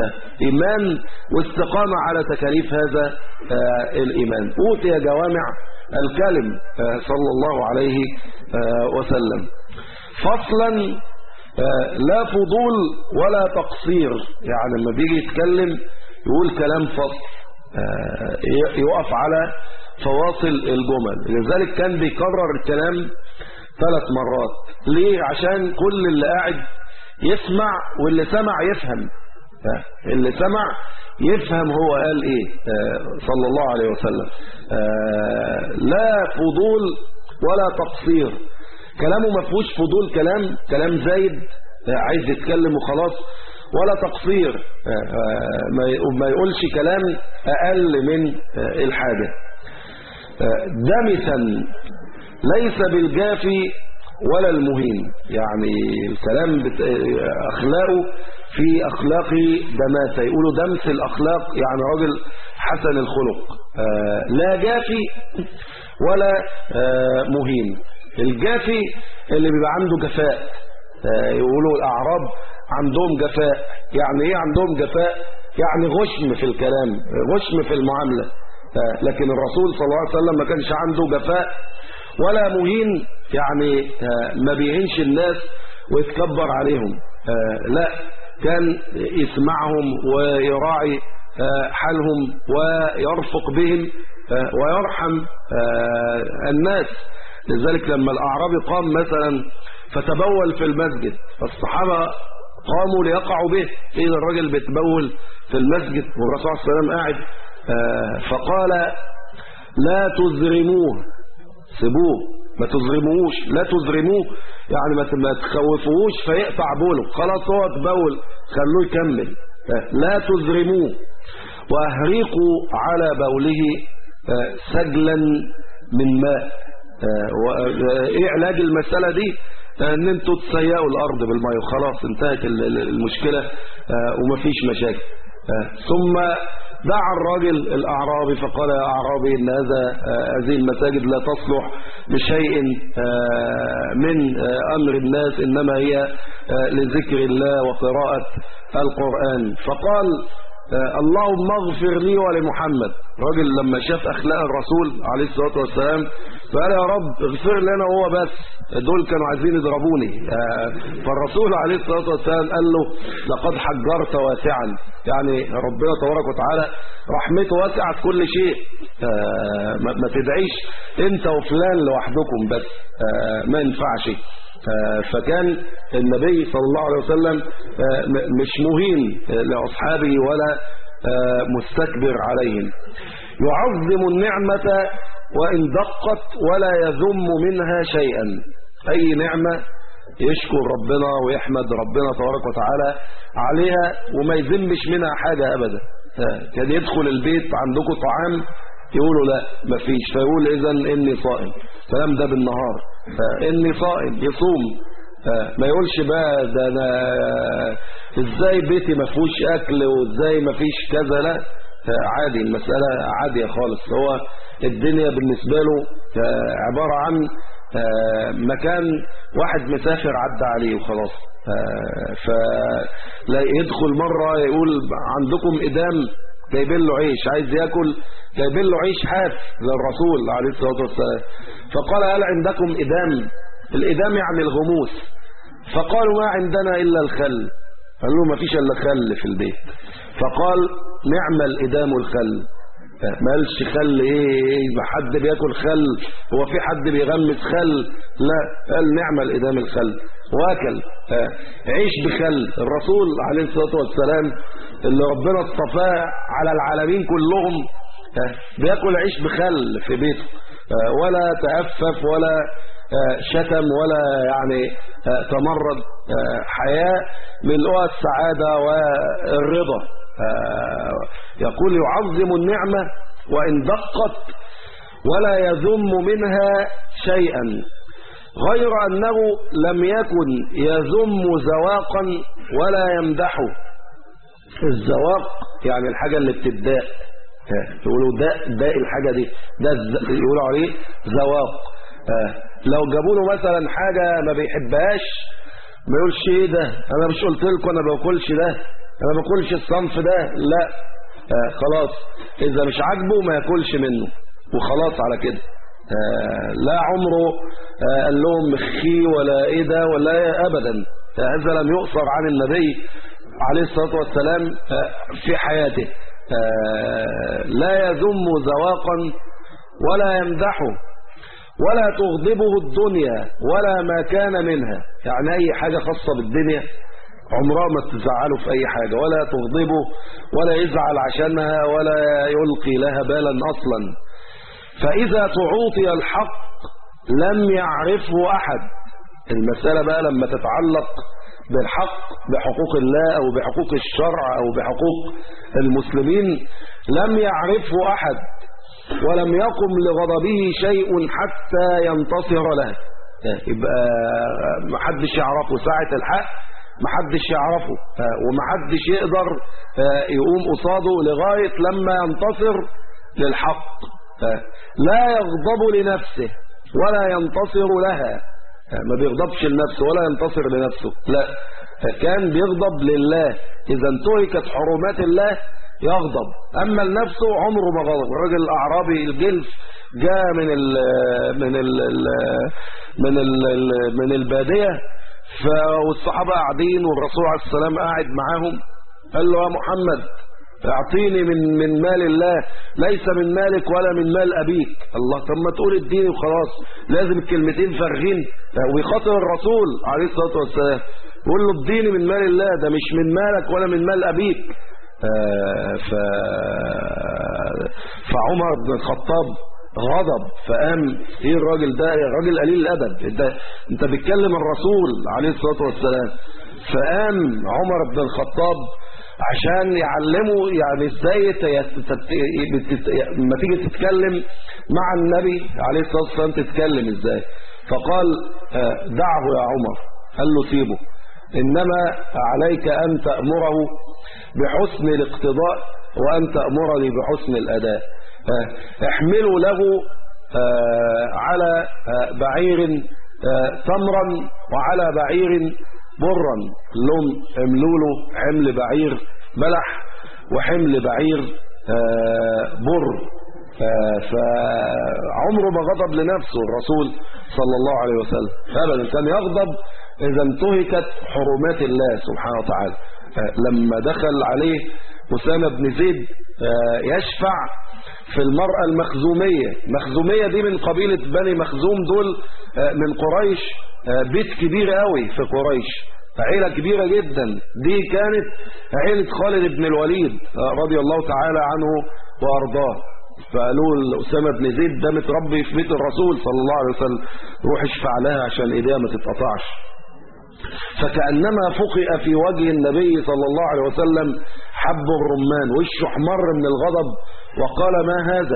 إيمان واستقامة على تكاليف هذا الإيمان أوتي جوامع الكلم صلى الله عليه وسلم فصلا لا فضول ولا تقصير يعني لما بيجي يتكلم يقول كلام فصل يقف على فواصل الجمل لذلك كان بيكرر الكلام ثلاث مرات ليه عشان كل اللي قاعد يسمع واللي سمع يفهم اللي سمع يفهم هو قال ايه صلى الله عليه وسلم لا فضول ولا تقصير كلامه ما فيهوش فضول كلام كلام زايد عايز يتكلم وخلاص ولا تقصير ما يقولش كلام اقل من الحاجة دمثا ليس بالجافي ولا المهين يعني الكلام بت... أخلاقه في أخلاق دماسة يقولوا دمس الأخلاق يعني راجل حسن الخلق آه لا جافي ولا آه مهين الجافي اللي بيبقى عنده جفاء آه يقولوا الأعراب عندهم جفاء يعني ايه عندهم جفاء يعني غشم في الكلام غشم في المعاملة لكن الرسول صلى الله عليه وسلم ما كانش عنده جفاء ولا مهين يعني ما بيهنش الناس ويتكبر عليهم آه، لا كان يسمعهم ويراعي آه، حالهم ويرفق بهم آه، ويرحم آه، الناس لذلك لما الأعرابي قام مثلا فتبول في المسجد فالصحابة قاموا ليقعوا به إذا الرجل بيتبول في المسجد والرسول صلى الله عليه وسلم قاعد آه، فقال لا تزرموه سيبوه ما تزرموهوش لا تزرموه يعني ما ت- ما تخوفوهوش فيقطع بوله خلاص هو تبول خلوه يكمل آه، لا تزرموه واهريقوا على بوله آه، سجلا من ماء آه، و- آه، ايه علاج المسألة دي آه، ان انتوا تسيئوا الارض بالماء وخلاص انتهت ال- ال- المشكلة آه، ومفيش مشاكل آه، ثم دعا الراجل الاعرابي فقال يا اعرابي ان هذا آه، هذه المساجد لا تصلح لشيء آه، من آه، امر الناس انما هي آه، لذكر الله وقراءة القرآن فقال آه، اللهم اغفر لي ولمحمد راجل لما شاف اخلاق الرسول عليه الصلاه والسلام فقال يا رب اغفر لنا هو بس دول كانوا عايزين يضربوني آه، فالرسول عليه الصلاه والسلام قال له لقد حجرت واسعا يعني ربنا تبارك وتعالى رحمته وسعت كل شيء آه، ما ما تدعيش انت وفلان لوحدكم بس آه، ما ينفعش آه، فكان النبي صلى الله عليه وسلم آه، م- مش مهين آه، لأصحابه ولا آه، مستكبر عليهم يعظم النعمة وإن دقت ولا يذم منها شيئا أي نعمة يشكر ربنا ويحمد ربنا تبارك وتعالى عليها وما يذمش منها حاجة أبدا آه، كان يدخل البيت عندكم طعام يقولوا لا مفيش فيقول اذا اني صائم الكلام ده بالنهار آه، اني صائم يصوم آه، ما يقولش بقى ده انا ازاي بيتي ما فيهوش اكل وازاي ما فيش كذا لا آه، عادي المسألة عادية خالص هو الدنيا بالنسبة له آه، عبارة عن آه، مكان واحد مسافر عدى عليه وخلاص آه، فلا يدخل مرة يقول عندكم إدام جايبين له عيش عايز ياكل جايبين له عيش حاف للرسول عليه الصلاة والسلام فقال هل عندكم إدام الإدام يعني الغموس فقالوا ما عندنا إلا الخل قال له ما فيش إلا خل في البيت فقال نعم الإدام الخل ما قالش خل ايه ايه ما حد بياكل خل هو في حد بيغمس خل لا قال نعم الإدام الخل واكل آه، عيش بخل الرسول عليه الصلاة والسلام اللي ربنا اصطفاه على العالمين كلهم آه، بياكل عيش بخل في بيته آه، ولا تأفف ولا آه، شتم ولا يعني آه، تمرد آه، حياة ملؤها السعادة والرضا آه، يقول يعظم النعمة وإن دقت ولا يذم منها شيئا غير أنه لم يكن يذم زواقا ولا يمدحه الزواق يعني الحاجة اللي بتداء يقولوا داء داء الحاجة دي ده الز- يقولوا عليه زواق آه، لو جابوا له مثلا حاجة ما بيحبهاش ما يقولش ايه ده انا مش قلت لكم انا ما باكلش ده انا ما باكلش الصنف ده لا آه خلاص اذا مش عاجبه ما ياكلش منه وخلاص على كده آه لا عمره آه قال لهم مخي ولا ايه ده ولا إيه ابدا هذا لم يؤثر عن النبي عليه الصلاة والسلام آه في حياته آه لا يذم زواقا ولا يمدحه ولا تغضبه الدنيا ولا ما كان منها يعني أي حاجة خاصة بالدنيا عمرها ما تزعله في أي حاجة ولا تغضبه ولا يزعل عشانها ولا يلقي لها بالا أصلا فإذا تعوطي الحق لم يعرفه أحد المسألة بقى لما تتعلق بالحق بحقوق الله أو بحقوق الشرع أو بحقوق المسلمين لم يعرفه أحد ولم يقم لغضبه شيء حتى ينتصر له يبقى محدش يعرفه ساعة الحق محدش يعرفه ومحدش يقدر يقوم قصاده لغاية لما ينتصر للحق لا يغضب لنفسه ولا ينتصر لها ما بيغضبش لنفسه ولا ينتصر لنفسه لا كان بيغضب لله إذا انتهكت حرمات الله يغضب أما لنفسه عمره ما غضب الراجل الأعرابي الجلف جاء من ال من ال من ال من البادية والصحابة قاعدين والرسول عليه السلام قاعد معاهم قال له يا محمد اعطيني من من مال الله ليس من مالك ولا من مال ابيك الله طب ما تقول اديني وخلاص لازم الكلمتين فارغين ويخاطب الرسول عليه الصلاه والسلام يقول له اديني من مال الله ده مش من مالك ولا من مال ابيك آه ف... فعمر بن الخطاب غضب فقام ايه الراجل ده يا راجل قليل الادب انت انت بتكلم الرسول عليه الصلاه والسلام فقام عمر بن الخطاب عشان يعلموا يعني ازاي لما تيجي تتكلم مع النبي عليه الصلاه والسلام تتكلم ازاي فقال دعه يا عمر قال له سيبه انما عليك ان تامره بحسن الاقتضاء وان تامرني بحسن الاداء احملوا له على بعير تمرا وعلى بعير برا لهم عملوا له حمل بعير بلح وحمل بعير بر فعمره ما غضب لنفسه الرسول صلى الله عليه وسلم ابدا كان يغضب اذا انتهكت حرمات الله سبحانه وتعالى لما دخل عليه أسامة بن زيد يشفع في المرأة المخزومية مخزومية دي من قبيلة بني مخزوم دول من قريش بيت كبير قوي في قريش عيلة كبيرة جدا دي كانت عيلة خالد بن الوليد رضي الله تعالى عنه وأرضاه فقالوا لأسامة بن زيد ده متربي في بيت الرسول صلى الله عليه وسلم روح اشفع لها عشان ايديها ما تتقطعش فكأنما فقئ في وجه النبي صلى الله عليه وسلم حب الرمان وشه احمر من الغضب وقال ما هذا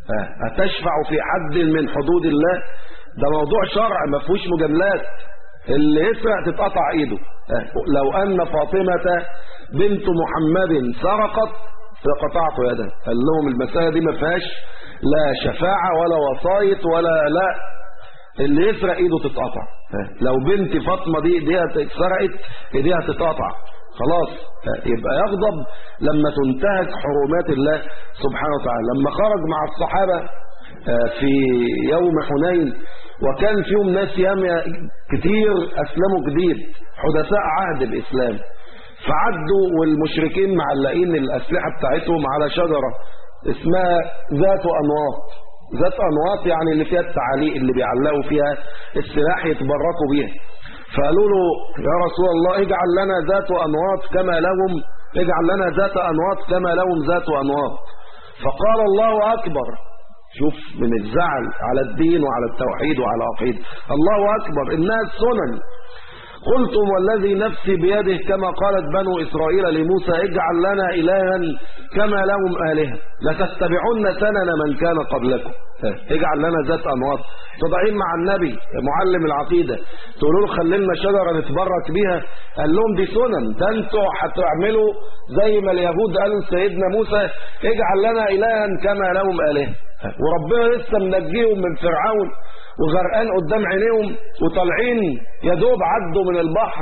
أتشفع في حد من حدود الله ده موضوع شرع ما فيهوش مجاملات اللي يسرق تتقطع ايده لو ان فاطمة بنت محمد سرقت لقطعت يدها قال لهم المسألة دي ما فيهاش لا شفاعة ولا وصاية ولا لا اللي يسرق ايده تتقطع لو بنت فاطمة دي ايديها اتسرقت ايديها تتقطع خلاص يبقى يغضب لما تنتهك حرمات الله سبحانه وتعالى لما خرج مع الصحابة في يوم حنين وكان فيهم ناس ياما كتير اسلموا جديد حدثاء عهد الاسلام فعدوا والمشركين معلقين الاسلحه بتاعتهم على شجره اسمها ذات انواط ذات انواط يعني اللي فيها التعاليق اللي بيعلقوا فيها السلاح يتبركوا بيها فقالوا له يا رسول الله اجعل لنا ذات انواط كما لهم اجعل لنا ذات انواط كما لهم ذات انواط فقال الله اكبر شوف من الزعل على الدين وعلى التوحيد وعلى العقيدة الله أكبر إنها السنن قلتم والذي نفسي بيده كما قالت بنو إسرائيل لموسى اجعل لنا إلها كما لهم آلهة لتتبعن سنن من كان قبلكم اجعل لنا ذات أنواط تضعين مع النبي معلم العقيدة تقولوا له خلي لنا شجرة نتبرك بيها قال لهم دي سنن ده انتوا هتعملوا زي ما اليهود قالوا سيدنا موسى اجعل لنا إلها كما لهم آلهة وربنا لسه منجيهم من فرعون وغرقان قدام عينيهم وطالعين يا دوب عدوا من البحر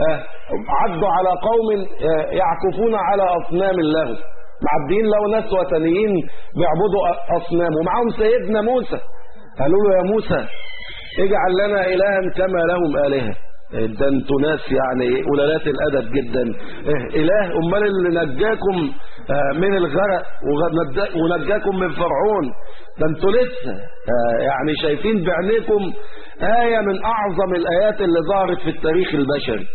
عدوا على قوم يعكفون على اصنام الله معديين لو ناس وثنيين بيعبدوا اصنام ومعاهم سيدنا موسى قالوا له يا موسى اجعل لنا الها كما لهم الهه ده انتوا ناس يعني قلالات الادب جدا اله امال اللي نجاكم من الغرق ونجاكم من فرعون ده انتوا لسه يعني شايفين بعينيكم آية من أعظم الآيات اللي ظهرت في التاريخ البشري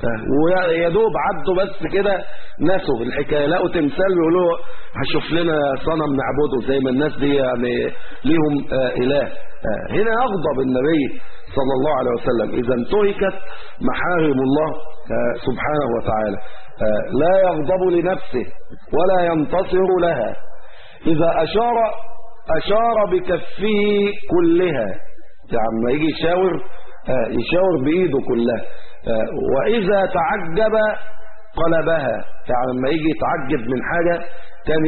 ويا دوب عدوا بس كده نسوا الحكايه لقوا تمثال بيقولوا هشوف لنا صنم نعبده زي ما الناس دي يعني ليهم آه اله آه هنا يغضب النبي صلى الله عليه وسلم اذا انتهكت محارم الله آه سبحانه وتعالى لا يغضب لنفسه ولا ينتصر لها اذا اشار اشار بكفه كلها يعني ما يجي يشاور يشاور بايده كلها وإذا تعجب قلبها يعني لما يجي يتعجب من حاجة كان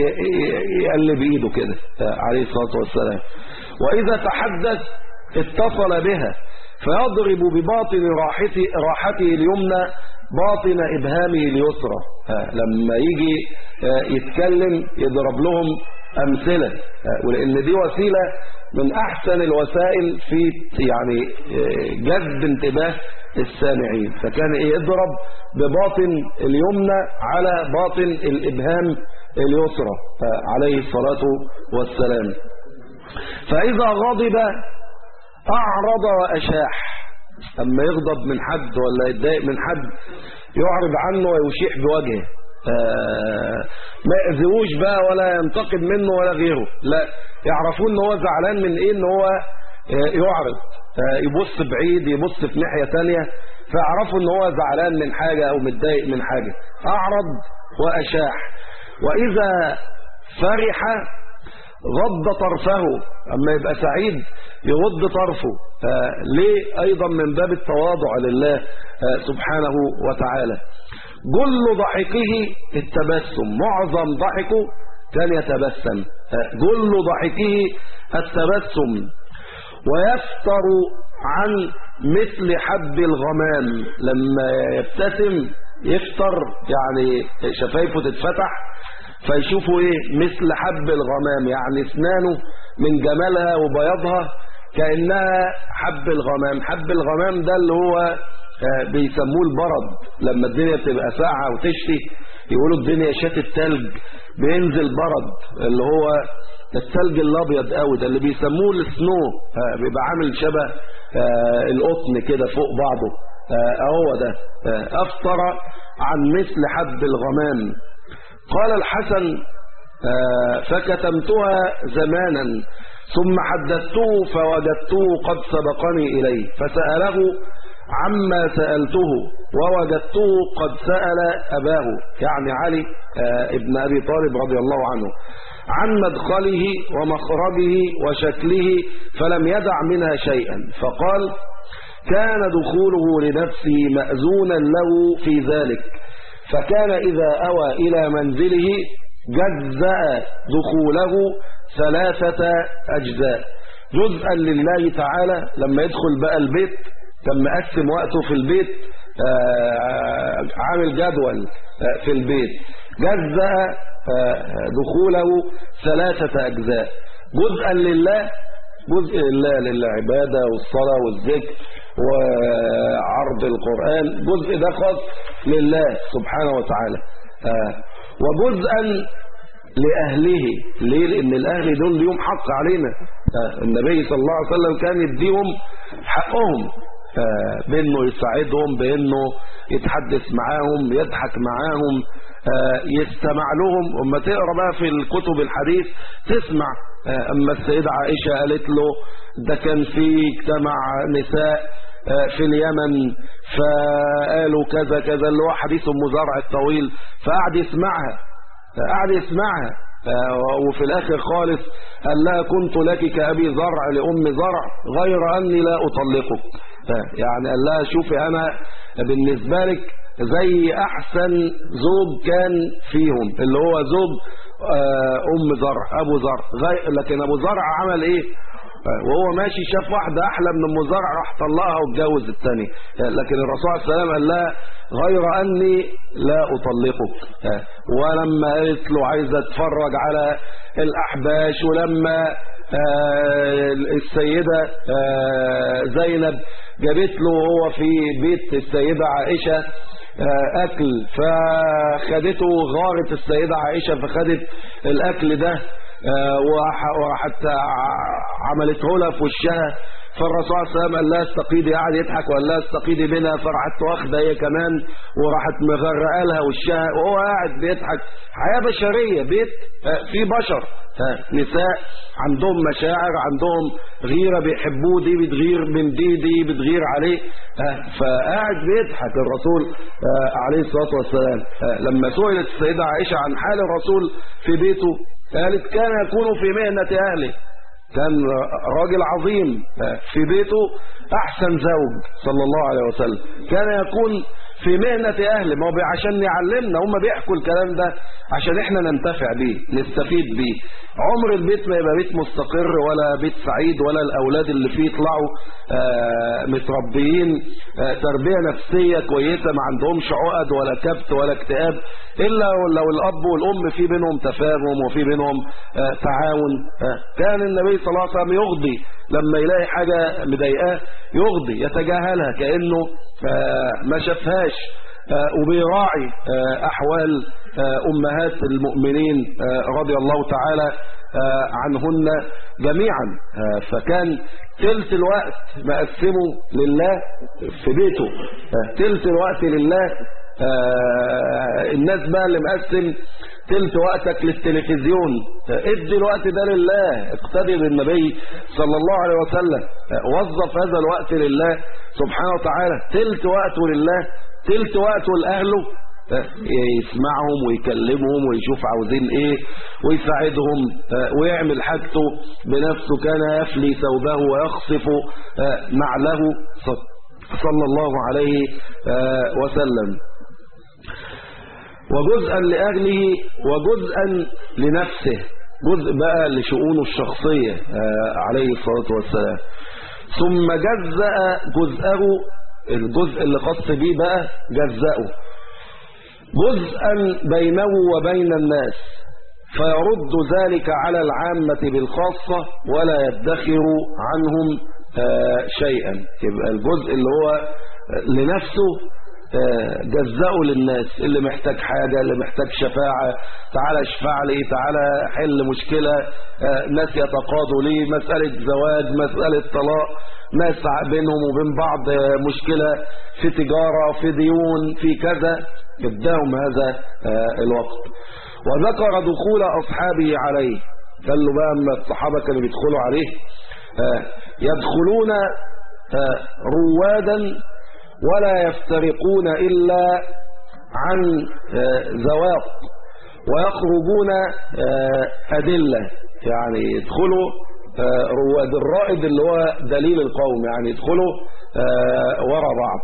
يقلب ايده كده عليه الصلاة والسلام وإذا تحدث اتصل بها فيضرب بباطن راحته, راحته اليمنى باطن إبهامه اليسرى لما يجي يتكلم يضرب لهم أمثلة ولأن دي وسيلة من أحسن الوسائل في يعني جذب انتباه السامعين فكان يضرب بباطن اليمنى على باطن الإبهام اليسرى عليه الصلاة والسلام فإذا غضب أعرض وأشاح أما يغضب من حد ولا يتضايق من حد يعرض عنه ويشيح بوجهه ما يأذوش بقى ولا ينتقد منه ولا غيره لا يعرفون ان هو زعلان من ايه ان هو يعرض يبص بعيد يبص في ناحية تانية فيعرفوا ان هو زعلان من حاجة او متضايق من حاجة اعرض واشاح واذا فرح غض طرفه اما يبقى سعيد يغض طرفه ليه ايضا من باب التواضع لله سبحانه وتعالى جل ضحكه التبسم معظم ضحكه كان يتبسم جل ضحكه التبسم ويفتر عن مثل حب الغمام لما يبتسم يفتر يعني شفايفه تتفتح فيشوفوا ايه مثل حب الغمام يعني اسنانه من جمالها وبياضها كأنها حب الغمام حب الغمام ده اللي هو بيسموه البرد لما الدنيا بتبقى ساقعه وتشتي يقولوا الدنيا شتت تلج بينزل برد اللي هو التلج الابيض قوي ده اللي بيسموه السنو بيبقى عامل شبه القطن كده فوق بعضه اهو ده افطر عن مثل حب الغمام قال الحسن فكتمتها زمانا ثم حدثته فوجدته قد سبقني إليه فسأله عما سألته ووجدته قد سأل أباه يعني علي ابن أبي طالب رضي الله عنه عن مدخله ومخرجه وشكله فلم يدع منها شيئا فقال كان دخوله لنفسه مأذونا له في ذلك فكان إذا أوى إلى منزله جزأ دخوله ثلاثة أجزاء جزءا لله تعالى لما يدخل بقى البيت كان مقسم وقته في البيت عامل جدول في البيت جزأ دخوله ثلاثة أجزاء جزءا لله جزء لله للعبادة والصلاة والذكر وعرض القرآن جزء ده خاص لله سبحانه وتعالى وجزءا لأهله ليه لأن الأهل دول ليهم حق علينا النبي صلى الله عليه وسلم كان يديهم حقهم بأنه يساعدهم بأنه يتحدث معاهم يضحك معاهم يستمع لهم وما تقرا بقى في الكتب الحديث تسمع أما السيدة عائشة قالت له ده كان في اجتمع نساء في اليمن فقالوا كذا كذا اللي هو حديث ام زرع الطويل فقعد يسمعها قعد يسمعها وفي الاخر خالص قال لها كنت لك كأبي زرع لأم زرع غير أني لا أطلقك يعني قال لها شوفي أنا بالنسبة لك زي أحسن زوج كان فيهم اللي هو زوج أم زرع أبو زرع لكن أبو زرع عمل إيه وهو ماشي شاف واحدة أحلى من أم زرع راح طلقها واتجوز الثاني لكن الرسول عليه السلام قال لها غير أني لا أطلقك ولما قالت له عايزة اتفرج على الأحباش ولما السيدة زينب جابت له هو في بيت السيدة عائشة أكل فخدته غارت السيدة عائشة فخدت الأكل ده وراحت عملته لها في وشها فالرسول صلى الله عليه وسلم قال لها استقيدي قاعد يضحك وقال لها استقيدي منها فراحت واخده هي كمان وراحت مغرقه لها وشها وهو قاعد بيضحك حياه بشريه بيت فيه بشر نساء عندهم مشاعر عندهم غيره بيحبوه دي بتغير من دي دي بتغير عليه فقاعد بيضحك الرسول عليه الصلاه والسلام لما سئلت السيده عائشه عن حال الرسول في بيته قالت كان يكون في مهنه اهله كان راجل عظيم في بيته احسن زوج صلى الله عليه وسلم كان يكون في مهنة اهله ما هو عشان يعلمنا هم بيحكوا الكلام ده عشان احنا ننتفع بيه نستفيد بيه عمر البيت ما يبقى بيت مستقر ولا بيت سعيد ولا الاولاد اللي فيه يطلعوا متربيين تربية نفسية كويسة ما عندهمش عقد ولا كبت ولا اكتئاب الا لو الاب والام في بينهم تفاهم وفي بينهم تعاون كان النبي صلى الله عليه وسلم يغضي لما يلاقي حاجة مضايقاه يغضي يتجاهلها كأنه ما شافهاش وبيراعي أحوال أمهات المؤمنين رضي الله تعالى عنهن جميعا فكان تلت الوقت مقسمه لله في بيته تلت الوقت لله الناس بقى اللي مقسم تلت وقتك للتلفزيون ادي الوقت ده لله اقتدي بالنبي صلى الله عليه وسلم وظف هذا الوقت لله سبحانه وتعالى تلت وقته لله تلت وقته لأهله يسمعهم ويكلمهم ويشوف عاوزين ايه ويساعدهم ويعمل حاجته بنفسه كان يفلي ثوبه ويخصف نعله صلى الله عليه وسلم وجزءا لأهله وجزءا لنفسه جزء بقى لشؤونه الشخصية عليه الصلاة والسلام ثم جزأ جزءه الجزء اللي خاص بيه بقى جزأه جزءا بينه وبين الناس فيرد ذلك على العامة بالخاصة ولا يدخر عنهم شيئا يبقى الجزء اللي هو لنفسه جزأه للناس اللي محتاج حاجة اللي محتاج شفاعة تعالى اشفع لي تعالى حل مشكلة ناس يتقاضوا لي مسألة زواج مسألة طلاق ناس بينهم وبين بعض مشكلة في تجارة في ديون في كذا اداهم هذا الوقت وذكر دخول أصحابه عليه قال له بقى أما الصحابة كانوا بيدخلوا عليه يدخلون روادا ولا يفترقون إلا عن زواق ويخرجون أدلة يعني يدخلوا رواد الرائد اللي هو دليل القوم يعني يدخلوا ورا بعض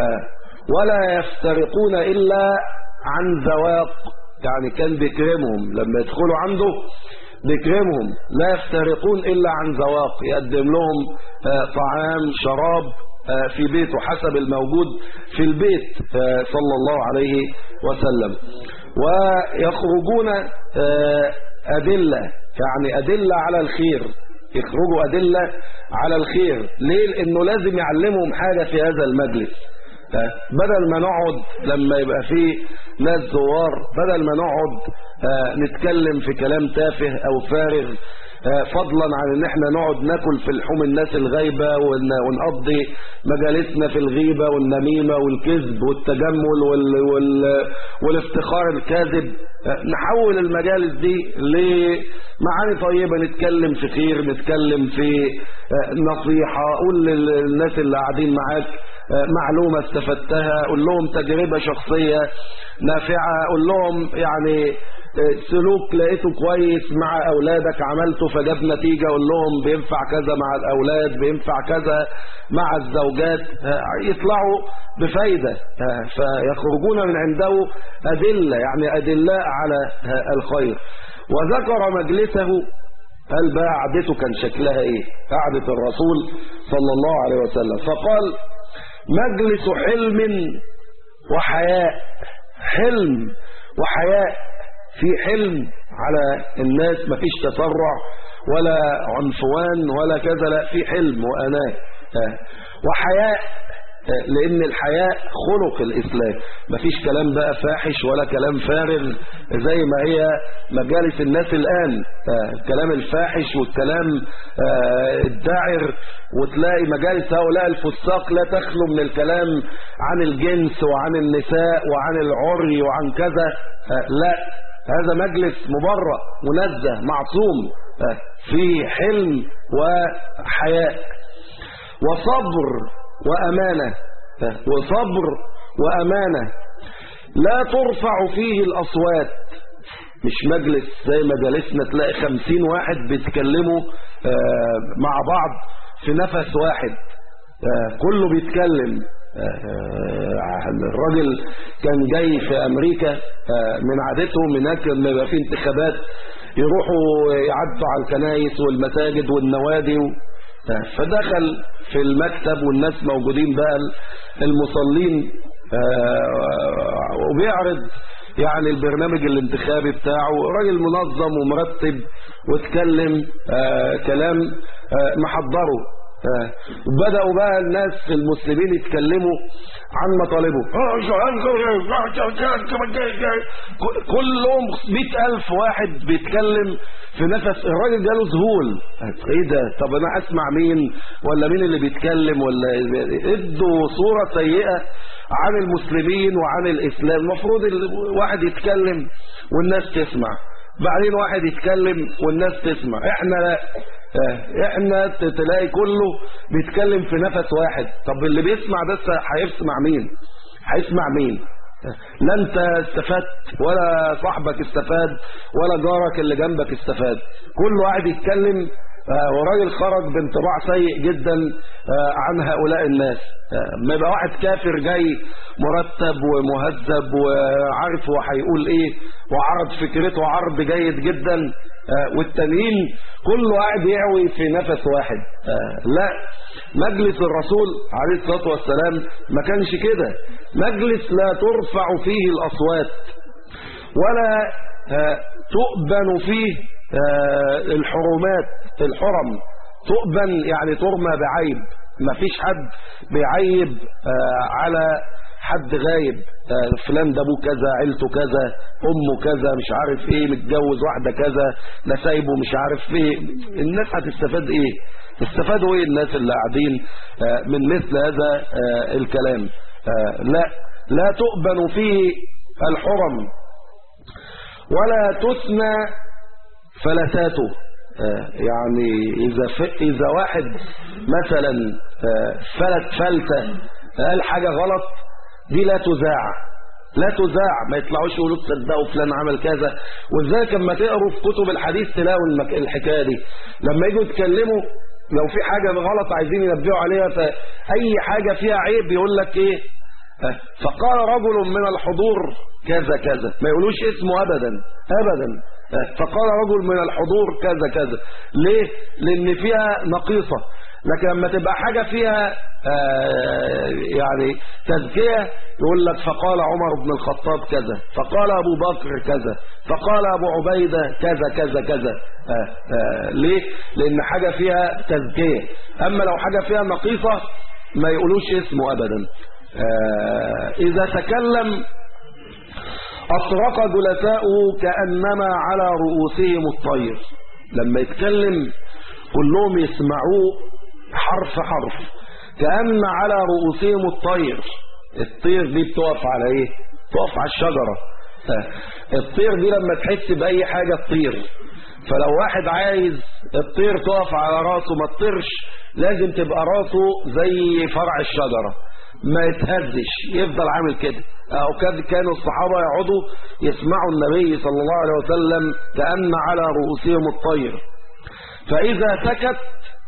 ولا يفترقون إلا عن زواق يعني كان بيكرمهم لما يدخلوا عنده بيكرمهم لا يفترقون إلا عن زواق يقدم لهم طعام شراب في بيته حسب الموجود في البيت صلى الله عليه وسلم ويخرجون أدلة يعني أدلة على الخير يخرجوا أدلة على الخير ليه لأنه لازم يعلمهم حاجة في هذا المجلس بدل ما نقعد لما يبقى فيه ناس زوار بدل ما نقعد نتكلم في كلام تافه أو فارغ فضلا عن ان احنا نقعد ناكل في لحوم الناس الغايبة ونقضي مجالسنا في الغيبة والنميمة والكذب والتجمل وال وال والافتخار الكاذب نحول المجالس دي لمعاني طيبة نتكلم في خير نتكلم في نصيحة قول للناس اللي قاعدين معاك معلومة استفدتها قول لهم تجربة شخصية نافعة قول لهم يعني سلوك لقيته كويس مع أولادك عملته فجاب نتيجة قول لهم بينفع كذا مع الأولاد بينفع كذا مع الزوجات يطلعوا بفايدة فيخرجون من عنده أدلة يعني أدلاء على الخير وذكر مجلسه قال بقى قعدته كان شكلها ايه قعدة الرسول صلى الله عليه وسلم فقال مجلس حلم وحياء حلم وحياء في حلم على الناس مفيش تسرع ولا عنفوان ولا كذا لا في حلم وأناة وحياء لأن الحياء خلق الإسلام مفيش كلام بقى فاحش ولا كلام فارغ زي ما هي مجالس الناس الآن الكلام الفاحش والكلام الداعر وتلاقي مجالس هؤلاء الفساق لا تخلو من الكلام عن الجنس وعن النساء وعن العري وعن كذا لا هذا مجلس مبرأ منزه معصوم في حلم وحياء وصبر وأمانة وصبر وأمانة لا ترفع فيه الأصوات مش مجلس زي مجالسنا تلاقي خمسين واحد بيتكلموا مع بعض في نفس واحد كله بيتكلم الراجل كان جاي في أمريكا من عادتهم هناك لما يبقى في انتخابات يروحوا يعدوا على الكنايس والمساجد والنوادي فدخل في المكتب والناس موجودين بقى المصلين وبيعرض يعني البرنامج الانتخابي بتاعه راجل منظم ومرتب واتكلم آه كلام آه محضره آه بدأوا بقى الناس المسلمين يتكلموا عن مطالبه كلهم مئة ألف واحد بيتكلم في نفس الراجل جاله ذهول ايه ده طب انا اسمع مين ولا مين اللي بيتكلم ولا ادوا صورة سيئة عن المسلمين وعن الاسلام المفروض الواحد يتكلم والناس تسمع بعدين واحد يتكلم والناس تسمع احنا لا احنا تلاقي كله بيتكلم في نفس واحد طب اللي بيسمع بس هيسمع مين هيسمع مين لا انت استفدت ولا صاحبك استفاد ولا جارك اللي جنبك استفاد كل واحد يتكلم وراجل خرج بانطباع سيء جدا عن هؤلاء الناس ما يبقى واحد كافر جاي مرتب ومهذب وعارف هو هيقول ايه وعرض فكرته عرض جيد جدا والتانيين كل واحد يعوي في نفس واحد لا مجلس الرسول عليه الصلاة والسلام ما كانش كده مجلس لا ترفع فيه الأصوات ولا تؤبن فيه الحرمات الحرم تؤبن يعني ترمى بعيب ما فيش حد بيعيب على حد غايب فلان ده ابوه كذا عيلته كذا امه كذا مش عارف ايه متجوز واحده كذا نسايبه مش عارف ايه الناس هتستفاد ايه استفادوا ايه الناس اللي قاعدين من مثل هذا الكلام لا لا تؤبن فيه الحرم ولا تثنى فلتاته يعني إذا, إذا واحد مثلا فلت فلتة قال حاجة غلط دي لا تذاع لا تذاع ما يطلعوش يقولوا تصدقوا فلان عمل كذا وازاي لما تقروا في كتب الحديث تلاقوا الحكايه دي لما يجوا يتكلموا لو في حاجه غلط عايزين ينبهوا عليها فاي حاجه فيها عيب يقول لك ايه فقال رجل من الحضور كذا كذا ما يقولوش اسمه ابدا ابدا فقال رجل من الحضور كذا كذا ليه لان فيها نقيصه لكن لما تبقى حاجة فيها يعني تزكية يقول لك فقال عمر بن الخطاب كذا فقال أبو بكر كذا فقال أبو عبيدة كذا كذا كذا ليه لأن حاجة فيها تزكية أما لو حاجة فيها نقيصة ما يقولوش اسمه أبدا إذا تكلم أطرق جلساؤه كأنما على رؤوسهم الطير لما يتكلم كلهم يسمعوه حرف حرف كأن على رؤوسهم الطير الطير دي بتقف على ايه تقف على الشجرة الطير دي لما تحس بأي حاجة تطير فلو واحد عايز الطير تقف على راسه ما تطيرش لازم تبقى راسه زي فرع الشجرة ما يتهزش يفضل عامل كده أو كانوا الصحابة يقعدوا يسمعوا النبي صلى الله عليه وسلم كأن على رؤوسهم الطير فإذا سكت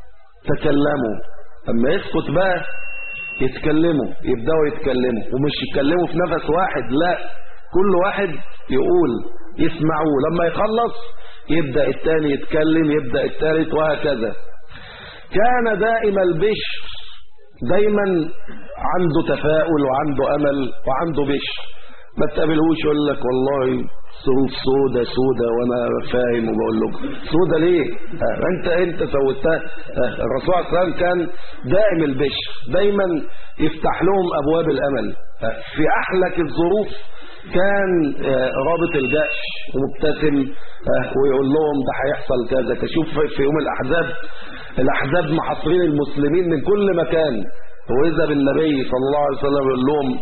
تكلموا اما يسكت بقى يتكلموا يبداوا يتكلموا ومش يتكلموا في نفس واحد لا كل واحد يقول يسمعوه لما يخلص يبدا الثاني يتكلم يبدا الثالث وهكذا كان دائم البشر دايما عنده تفاؤل وعنده امل وعنده بشر ما تقابلهوش يقول لك والله صروف سودة سودة وانا فاهم وبقول لكم سودة ليه آه انت انت سويتها آه الرسول صلى الله عليه وسلم كان دائم البشر دايما يفتح لهم ابواب الامل آه في احلك الظروف كان رابط الجأش ومبتسم ويقول لهم ده هيحصل كذا تشوف في يوم الاحزاب الاحزاب محاصرين المسلمين من كل مكان واذا بالنبي صلى الله عليه وسلم يقول لهم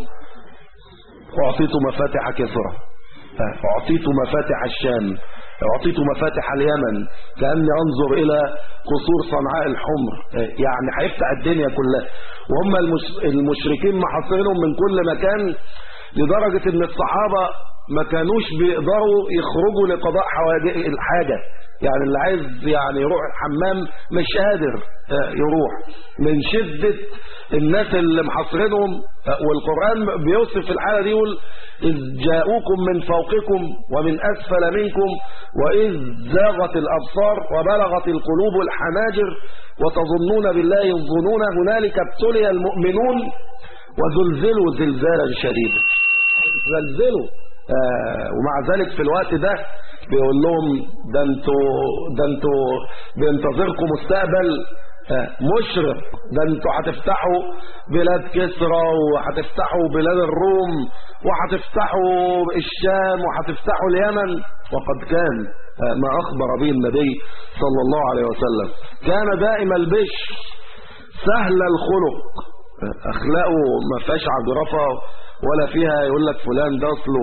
اعطيت مفاتح كسرى أعطيت مفاتح الشام أعطيت مفاتح اليمن كأني أنظر إلى قصور صنعاء الحمر يعني هيفتح الدنيا كلها وهم المشركين محاصرينهم من كل مكان لدرجة ان الصحابة ما كانوش بيقدروا يخرجوا لقضاء الحاجة يعني اللي عايز يعني يروح الحمام مش قادر يروح من شدة الناس اللي محاصرينهم والقرآن بيوصف في الحالة دي يقول إذ جاءوكم من فوقكم ومن أسفل منكم وإذ زاغت الأبصار وبلغت القلوب الحناجر وتظنون بالله الظنون هنالك ابتلي المؤمنون وزلزلوا زلزالا شديدا زلزلوا آه ومع ذلك في الوقت ده بيقول لهم ده انتوا ده انتوا بينتظركم مستقبل آه مشرق ده انتوا هتفتحوا بلاد كسرى وهتفتحوا بلاد الروم وهتفتحوا الشام وهتفتحوا اليمن وقد كان آه ما اخبر به النبي صلى الله عليه وسلم كان دائم البشر سهل الخلق اخلاقه ما فيهاش عجرفه ولا فيها يقول لك فلان ده اصله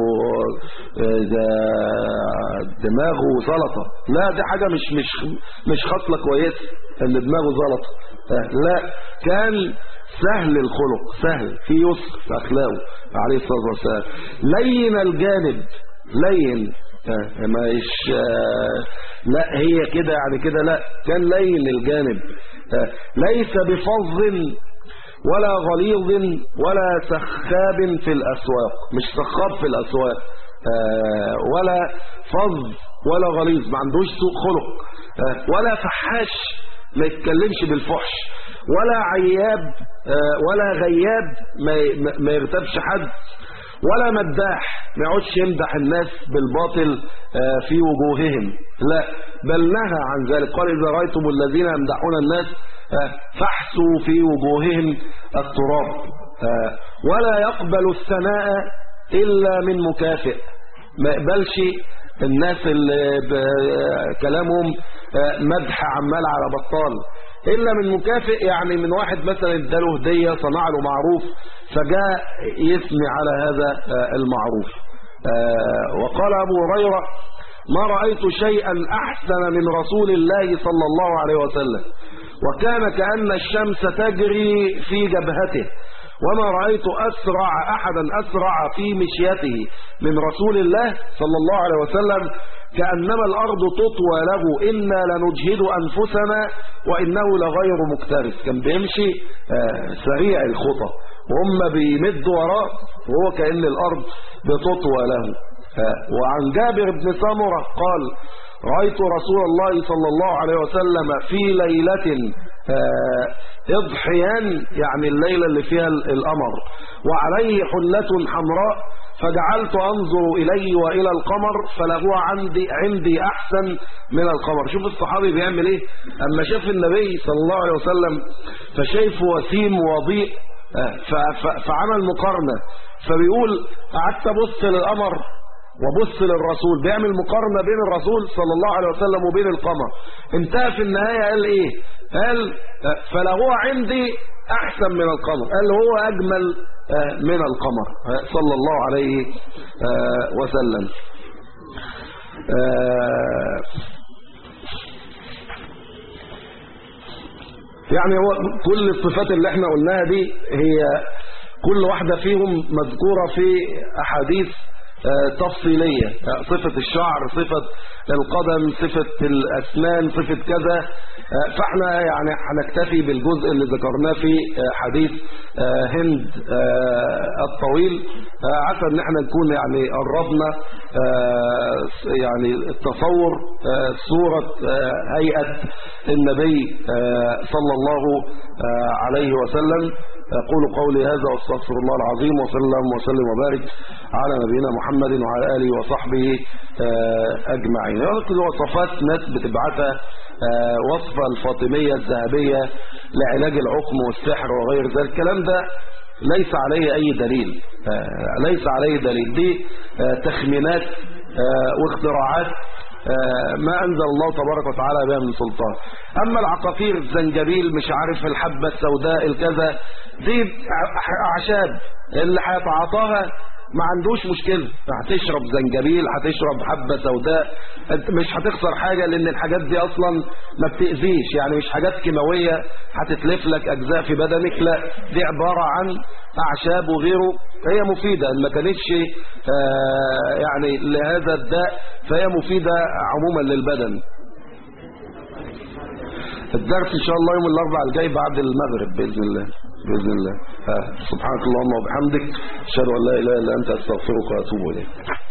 ده دماغه زلطه لا دي حاجه مش مش مش خصله كويسه اللي دماغه زلطه لا كان سهل الخلق سهل في يسر في اخلاقه عليه الصلاه والسلام لين الجانب لين مش لا هي كده يعني كده لا كان لين الجانب ليس بفظ ولا غليظ ولا سخاب في الأسواق مش سخاب في الأسواق ولا فظ ولا غليظ ما عندوش سوء خلق ولا فحاش ما يتكلمش بالفحش ولا عياب ولا غياب ما يغتابش حد ولا مداح ما يقعدش يمدح الناس بالباطل في وجوههم لا بل نهى عن ذلك قال إذا رأيتم الذين يمدحون الناس فاحسوا في وجوههم التراب ولا يقبل الثناء إلا من مكافئ ما يقبلش الناس اللي كلامهم مدح عمال على بطال إلا من مكافئ يعني من واحد مثلا اداله هدية صنع له معروف فجاء يثني على هذا المعروف وقال أبو هريرة ما رأيت شيئا أحسن من رسول الله صلى الله عليه وسلم وكان كأن الشمس تجري في جبهته وما رأيت أسرع أحدا أسرع في مشيته من رسول الله صلى الله عليه وسلم كأنما الأرض تطوى له إنا لنجهد أنفسنا وإنه لغير مكترث كان بيمشي سريع الخطى وهم بيمدوا وراه وهو كأن الأرض بتطوى له وعن جابر بن سمرة قال رأيت رسول الله صلى الله عليه وسلم في ليلة اضحيان يعني الليلة اللي فيها القمر وعليه حلة حمراء فجعلت أنظر إليه وإلى القمر فلهو عندي عندي أحسن من القمر شوف الصحابي بيعمل إيه أما شاف النبي صلى الله عليه وسلم فشايفه وسيم وضيء فعمل مقارنة فبيقول قعدت أبص للقمر وبص للرسول بيعمل مقارنة بين الرسول صلى الله عليه وسلم وبين القمر انتهى في النهاية قال ايه قال فلهو عندي احسن من القمر قال هو اجمل من القمر صلى الله عليه وسلم يعني هو كل الصفات اللي احنا قلناها دي هي كل واحدة فيهم مذكورة في احاديث تفصيلية صفة الشعر صفة القدم صفة الأسنان صفة كذا فاحنا يعني هنكتفي بالجزء اللي ذكرناه في حديث هند الطويل عسى ان احنا نكون يعني قربنا يعني التصور صورة هيئة النبي صلى الله عليه وسلم أقول قولي هذا واستغفر الله العظيم وسلم وسلم وبارك على نبينا محمد وعلى آله وصحبه أجمعين هذه وصفات ناس بتبعتها وصفة الفاطمية الذهبية لعلاج العقم والسحر وغير ذلك الكلام ده ليس عليه أي دليل ليس عليه دليل دي تخمينات واختراعات ما أنزل الله تبارك وتعالى بها من سلطان أما العقاقير الزنجبيل مش عارف الحبة السوداء الكذا دي أعشاب اللي هيتعاطاها ما عندوش مشكلة هتشرب زنجبيل هتشرب حبة سوداء مش هتخسر حاجة لأن الحاجات دي أصلا ما بتأذيش يعني مش حاجات كيماوية هتتلف لك أجزاء في بدنك لا دي عبارة عن أعشاب وغيره هي مفيدة ما كانتش يعني لهذا الداء فهي مفيدة عموما للبدن الدرس إن شاء الله يوم الأربعاء الجاي بعد المغرب بإذن الله بإذن الله سبحانك اللهم وبحمدك أشهد أن لا إله إلا أنت أستغفرك وأتوب إليك